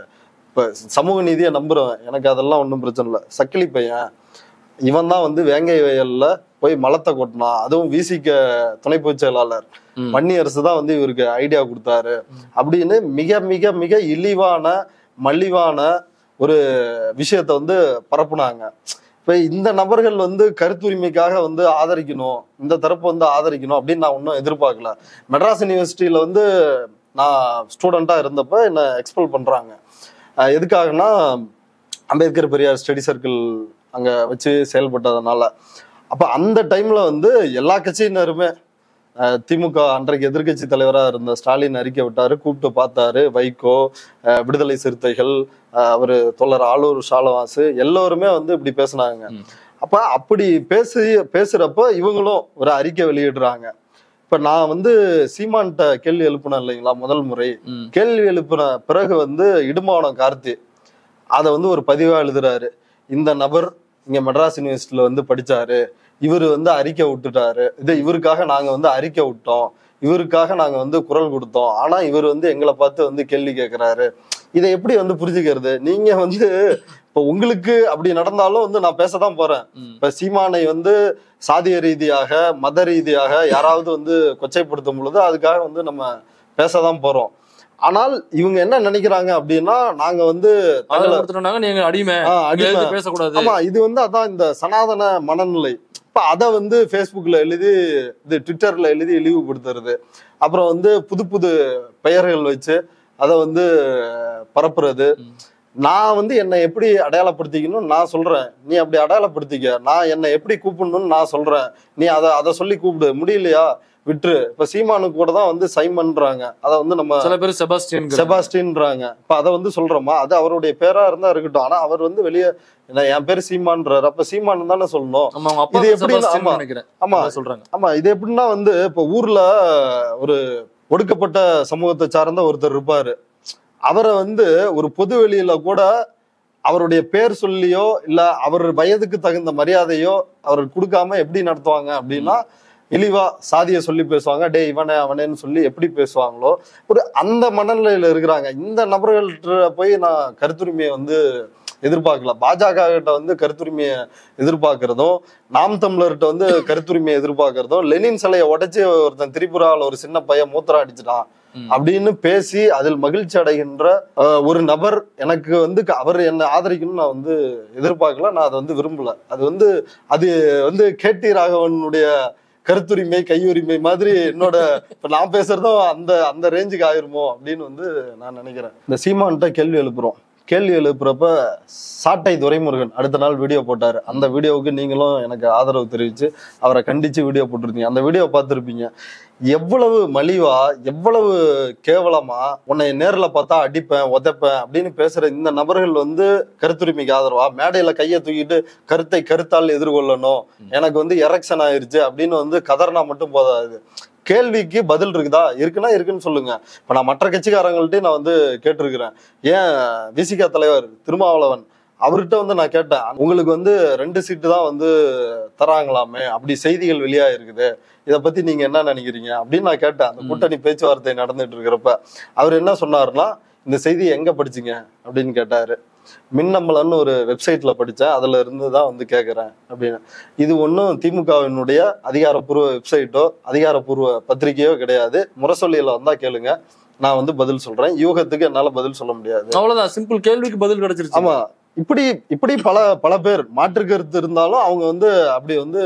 இப்ப சமூக நீதியை நம்புறவன் எனக்கு அதெல்லாம் ஒன்றும் பிரச்சனை இல்லை சக்கிலி பையன் இவன் தான் வந்து வேங்கை வயல்ல போய் மலத்தை கொட்டினான் அதுவும் விசிக துணை பொதுச் செயலாளர் ம். வன்னி அரசு தான் வந்து இவருக்கு ஐடியா கொடுத்தாரு அப்படின்னு மிக மிக மிக இழிவான மலிவான ஒரு விஷயத்த வந்து பரப்புனாங்க இப்ப இந்த நபர்கள் வந்து கருத்துரிமைக்காக வந்து ஆதரிக்கணும் இந்த தரப்பு வந்து ஆதரிக்கணும் அப்படின்னு நான் ஒன்றும் எதிர்பார்க்கல மெட்ராஸ் யூனிவர்சிட்டியில வந்து நான் ஸ்டூடெண்டா இருந்தப்ப என்ன எக்ஸ்பெல் பண்றாங்க அஹ் எதுக்காகனா அம்பேத்கர் பெரியார் ஸ்டடி சர்க்கிள் அங்க வச்சு செயல்பட்டதுனால அப்ப அந்த டைம்ல வந்து எல்லா கட்சியினருமே அஹ், திமுக அன்றைக்கு எதிர்க்கட்சி தலைவரா இருந்த ஸ்டாலின் அறிக்கை விட்டாரு கூப்பிட்டு பார்த்தாரு வைகோ அஹ், விடுதலை சிறுத்தைகள் அஹ், அவரு தொல்லர் ஆளூர் ஷாலவாசு எல்லோருமே வந்து இப்படி பேசுனாங்க ம். அப்ப அப்படி பேசி பேசுறப்ப இவங்களும் ஒரு அறிக்கை வெளியிடுறாங்க இப்ப நான் வந்து சீமான்கிட்ட கேள்வி எழுப்பினேன் இல்லைங்களா முதல் முறை ம். கேள்வி எழுப்பின பிறகு வந்து இடுமாவனம் கார்த்தி அதை வந்து ஒரு பதிவா எழுதுறாரு இந்த நபர் இங்க மெட்ராஸ் யூனிவர்சிட்டியில வந்து படிச்சாரு இவர் வந்து அறிக்கை விட்டுட்டாரு இது இவருக்காக நாங்க வந்து அறிக்கை விட்டோம் இவருக்காக நாங்க வந்து குரல் கொடுத்தோம் ஆனா இவர் வந்து எங்களை பார்த்து வந்து கேள்வி கேட்கிறாரு இதை எப்படி வந்து புரிஞ்சுக்கிறது நீங்க வந்து இப்ப உங்களுக்கு அப்படி நடந்தாலும் வந்து நான் பேசதான் போறேன் ம். இப்ப சீமானை வந்து சாதிய ரீதியாக மத ரீதியாக யாராவது வந்து கொச்சைப்படுத்தும் பொழுது அதுக்காக வந்து நம்ம பேசதான் போறோம் ஆனால் இவங்க என்ன நினைக்கிறாங்க அப்படின்னா நாங்க வந்து அதை தங்களை- கொடுத்துட்டாங்க நீங்க அடிமை ஆ, நீங்க அடிமை. எதிர்த்து பேசக்கூடாது ஆமா இது வந்து அதான் இந்த சனாதன மனநிலை இப்ப அதை வந்து ஃபேஸ்புக்ல எழுதி இது ட்விட்டர்ல எழுதி இழிவுபடுத்துறது அப்புறம் வந்து புது புது பெயர்கள் வச்சு அதை வந்து பரப்புறது ம். நான் வந்து என்னை எப்படி அடையாளப்படுத்திக்கணும் நான் சொல்றேன் நீ அப்படி அடையாளப்படுத்திக்க நான் என்னை எப்படி கூப்பிடணும்னு நான் சொல்றேன் நீ அதை அதை சொல்லி கூப்பிடு முடியலையா விட்டுரு இப்ப சீமானுக்கு கூட தான் வந்து சைமன்றாங்க அதை வந்து நம்ம சில பேர் செபாஸ்டியன் செபாஸ்டின்றாங்க இப்ப அதை வந்து சொல்றோமா அது அவருடைய பேரா இருந்தா இருக்கட்டும் ஆனா அவர் வந்து வெளியே என்ன என் பேர் சீமான்றாரு அப்ப சீமான் தானே சொல்லணும் ஆமா அவங்க அப்பா இது பேர் எப்படின்னா- செபாஸ்டியன் ஆமா. நினைக்கிறேன் ஆமா அதான் சொல்றாங்க ஆமா இது எப்படின்னா வந்து இப்ப ஊர்ல ஒரு ஒடுக்கப்பட்ட சமூகத்தை சார்ந்த ஒருத்தர் இருப்பாரு அவரை வந்து ஒரு பொது வெளியில கூட அவருடைய பேர் சொல்லியோ இல்ல அவர் வயதுக்கு தகுந்த மரியாதையோ அவர் கொடுக்காம எப்படி நடத்துவாங்க அப்படின்னா இழிவா சாதியை சொல்லி பேசுவாங்க டே இவனே அவனேன்னு சொல்லி எப்படி பேசுவாங்களோ ஒரு அந்த மனநிலையில இருக்கிறாங்க இந்த நபர்கள்ட்ட போய் நான் கருத்துரிமையை வந்து எதிர்பார்க்கல பாஜக கிட்ட வந்து கருத்துரிமையை எதிர்பார்க்கறதும் நாம் தமிழர்கிட்ட வந்து கருத்துரிமையை எதிர்பார்க்கறதும் லெனின் சிலையை உடைச்சு ஒருத்தன் திரிபுராவில் ஒரு சின்ன பையன் மூத்திரம் அடிச்சிட்டான் ம். அப்படின்னு பேசி அதில் மகிழ்ச்சி அடைகின்ற அஹ், ஒரு நபர் எனக்கு வந்து க- அவர் என்னை ஆதரிக்கணும்னு நான் வந்து எதிர்பார்க்கல நான் அதை வந்து விரும்பல அது வந்து அது வந்து கேடி ராகவனுடைய கருத்துரிமை கையுரிமை மாதிரி என்னோட இப்ப நான் பேசுறதும் அந்த அந்த ரேஞ்சுக்கு ஆயிருமோ அப்படின்னு வந்து நான் நினைக்கிறேன் இந்த சீமான்கிட்ட கேள்வி எழுப்புறோம் கேள்வி எழுப்புறப்ப சாட்டை துரைமுருகன் அடுத்த நாள் வீடியோ போட்டாரு அந்த வீடியோவுக்கு நீங்களும் எனக்கு ஆதரவு தெரிவிச்சு அவரை கண்டிச்சு வீடியோ போட்டிருந்தீங்க அந்த வீடியோ பார்த்துருப்பீங்க எவ்வளவு மலிவா எவ்வளவு கேவலமா உன்னை நேர்ல பார்த்தா அடிப்பேன் உதைப்பேன் அப்படின்னு பேசுற இந்த நபர்கள் வந்து கருத்துரிமைக்கு ஆதரவா மேடையில கையை தூக்கிட்டு கருத்தை கருத்தால் எதிர்கொள்ளணும் எனக்கு வந்து எரெக்ஷன் ஆயிருச்சு அப்படின்னு வந்து கதறினா மட்டும் போதாது கேள்விக்கு பதில் இருக்குதா இருக்குன்னா இருக்குன்னு சொல்லுங்க இப்ப நான் மற்ற கட்சிக்காரங்கள்ட்டயும் நான் வந்து கேட்டிருக்கிறேன் ஏன் விசிகா தலைவர் திருமாவளவன் அவர்கிட்ட வந்து நான் கேட்டேன் உங்களுக்கு வந்து ரெண்டு சீட்டு தான் வந்து தராங்களாமே அப்படி செய்திகள் வெளியா இருக்குது இத பத்தி நீங்க என்ன நினைக்கிறீங்க அப்படின்னு நான் கேட்டேன் அந்த கூட்டணி பேச்சுவார்த்தை நடந்துட்டு இருக்கிறப்ப அவர் என்ன சொன்னாருன்னா இந்த செய்தி எங்க படிச்சீங்க அப்படின்னு கேட்டாரு மின்னம்பலன்னு ஒரு வெப்சைட்ல படிச்சேன் அதுல இருந்து தான் வந்து கேட்கறேன் அப்படின்னு இது ஒன்றும் திமுகவினுடைய அதிகாரப்பூர்வ வெப்சைட்டோ அதிகாரப்பூர்வ பத்திரிகையோ கிடையாது முரசொலியில வந்தா கேளுங்க நான் வந்து பதில் சொல்றேன் யூகத்துக்கு என்னால பதில் சொல்ல முடியாது அவ்வளவுதான் சிம்பிள் கேள்விக்கு பதில் கிடைச்சிருச்சு ஆமா இப்படி இப்படி பல பல பேர் மாற்று கருத்து இருந்தாலும் அவங்க வந்து அப்படி வந்து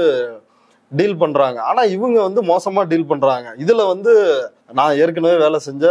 டீல் பண்றாங்க ஆனா இவங்க வந்து மோசமா டீல் பண்றாங்க இதுல வந்து நான் ஏற்கனவே வேலை செஞ்ச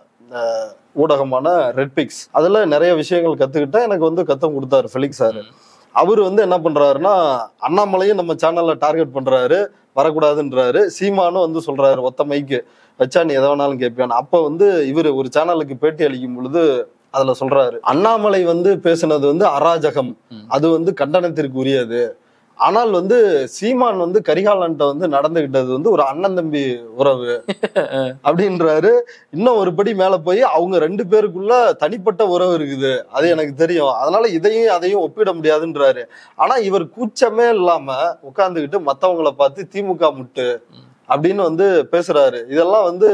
அஹ், ஊடகமான ரெட்பிக்ஸ் அதுல நிறைய விஷயங்கள் கத்துக்கிட்டேன் எனக்கு வந்து கத்தம் கொடுத்தாரு ஃபெலிக்ஸ் சார் அவர் வந்து என்ன பண்றாருன்னா அண்ணாமலையும் நம்ம சேனல்ல டார்கெட் பண்றாரு வரக்கூடாதுன்றாரு சீமானும் வந்து சொல்றாரு ஒத்த மைக்கு வச்சா நீ எதை வேணாலும் கேட்பியான்னு அப்ப வந்து இவர் ஒரு சேனலுக்கு பேட்டி அளிக்கும் பொழுது அதுல சொல்றாரு அண்ணாமலை வந்து பேசுனது வந்து அராஜகம் ம். அது வந்து கண்டனத்திற்கு உரியது ஆனால் வந்து சீமான் வந்து கரிகாலன்ட்ட வந்து நடந்துகிட்டது வந்து ஒரு அண்ணன் தம்பி உறவு அப்படின்றாரு இன்னும் ஒரு படி மேல போய் அவங்க ரெண்டு பேருக்குள்ள தனிப்பட்ட உறவு இருக்குது அது எனக்கு தெரியும் அதனால இதையும் அதையும் ஒப்பிட முடியாதுன்றாரு ஆனா இவர் கூச்சமே இல்லாம உட்கார்ந்துகிட்டு மத்தவங்கள பார்த்து திமுக முட்டு அப்படின்னு வந்து பேசுறாரு இதெல்லாம் வந்து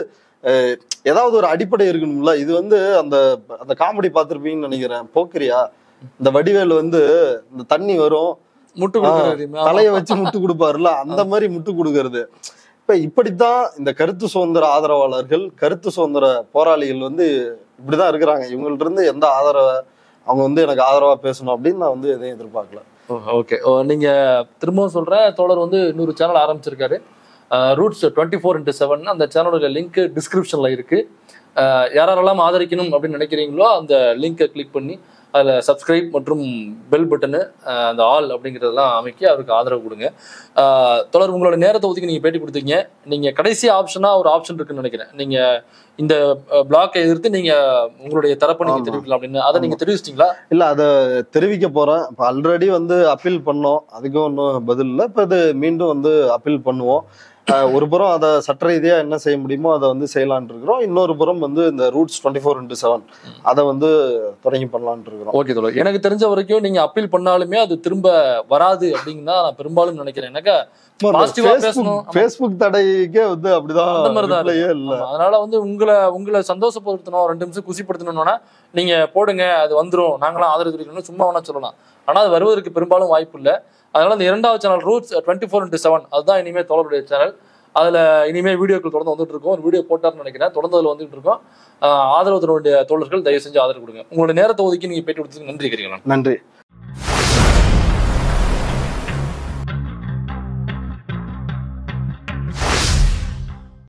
அஹ், ஏதாவது ஒரு அடிப்படை இருக்கணும்ல இது வந்து அந்த அந்த காமெடி பார்த்திருப்பீங்கன்னு நினைக்கிறேன் போக்கிரியா இந்த வடிவேல் வந்து இந்த தண்ணி வரும் முட்டு கொடுக்குறது தலைய வச்சு முட்டு கொடுப்பாருல்ல அந்த மாதிரி முட்டு கொடுக்கறது இப்ப இப்படித்தான் இந்த கருத்து சுதந்திர ஆதரவாளர்கள் கருத்து சுதந்திர போராளிகள் வந்து இப்படிதான் இருக்கிறாங்க இவங்கள்ட்ட இருந்து எந்த ஆதரவ அவங்க வந்து எனக்கு ஆதரவா பேசணும் அப்படின்னு நான் வந்து எதையும் எதிர்பார்க்கல ஓகே நீங்க திரும்பவும் சொல்றேன் தோழர் வந்து இன்னொரு சேனல் ஆரம்பிச்சிருக்காரு Roots twenty four into seven அந்த சேனலோட லிங்க் டிஸ்கிரிப்ஷன்ல இருக்கு அஹ் யாரெல்லாம் ஆதரிக்கணும் அப்படின்னு நினைக்கிறீங்களோ அந்த லிங்கை கிளிக் பண்ணி அதில் சப்ஸ்கிரைப் மற்றும் பெல் பட்டனு அந்த ஆல் அப்படிங்கிறதெல்லாம் அமைக்கி அவருக்கு ஆதரவு கொடுங்க அஹ் தொடர் உங்களோட நேரத்தை ஒதுக்கி நீங்கள் பேட்டி கொடுத்தீங்க நீங்கள் கடைசி ஆப்ஷனாக ஒரு ஆப்ஷன் இருக்குன்னு நினைக்கிறேன் நீங்கள் இந்த பிளாக்கை எதிர்த்து நீங்கள் உங்களுடைய தரப்பை நீங்கள் ஆமா. தெரிவிக்கலாம் அப்படின்னு அதை நீங்கள் தெரிவிச்சிட்டிங்களா இல்ல அத தெரிவிக்க போறேன் இப்ப ஆல்ரெடி வந்து அப்பீல் பண்ணோம் அதுக்கும் ஒன்றும் பதில் இல்லை இப்ப இது மீண்டும் வந்து அப்பீல் பண்ணுவோம் அஹ் ஒரு புறம் அதை சட்ட ரீதியா என்ன செய்ய முடியுமோ அதை வந்து செய்யலாம்னு இருக்கிறோம் இன்னொரு புறம் வந்து இந்த Roots twenty four into seven அதை வந்து தொடங்கி பண்ணலாம்னு இருக்கிறோம் ஓகே தோழர் எனக்கு தெரிஞ்ச வரைக்கும் நீங்க அப்பீல் பண்ணாலுமே அது திரும்ப வராது அப்படின்னு தான் நான் பெரும்பாலும் நினைக்கிறேன் எனக்கு Positive ஆ பேசணும். ஆமா. ஃபேஸ்புக் தடைக்கே வந்து அப்படிதான் அந்த மாதிரிதான் இருக்கு. reply-யே இல்ல ஆமா, அதனால வந்து உங்களை உங்களை சந்தோஷப்படுத்தணும் ரெண்டு நிமிஷம் குசிப்படுத்தணும்னா நீங்க போடுங்க அது வந்துரும் நாங்களாம் ஆதரவு தெரிவிக்கணும் சும்மா வேணா சொல்லலாம் ஆனா அது வருவதற்கு பெரும்பாலும் வாய்ப்பு இல்லை அதனால இந்த இரண்டாவது channel Roots twenty four into seven அதுதான் இனிமேல் தோழருடைய சேனல் அதுல இனிமேல் வீடியோக்கள் தொடர்ந்து வந்துட்டு இருக்கோம் ஒரு வீடியோ போட்டார்னு நினைக்கிறேன் தொடர்ந்து அதுல வந்துட்டு இருக்கோம் ஆஹ் ஆதரவு தருடைய தோழர்கள் தயவு செஞ்சு ஆதரவு கொடுங்க உங்களோட நேரத்தை ஒதுக்கி நீங்க பேட்டி கொடுத்ததுக்கு நன்றி கேட்கிறேன் நன்றி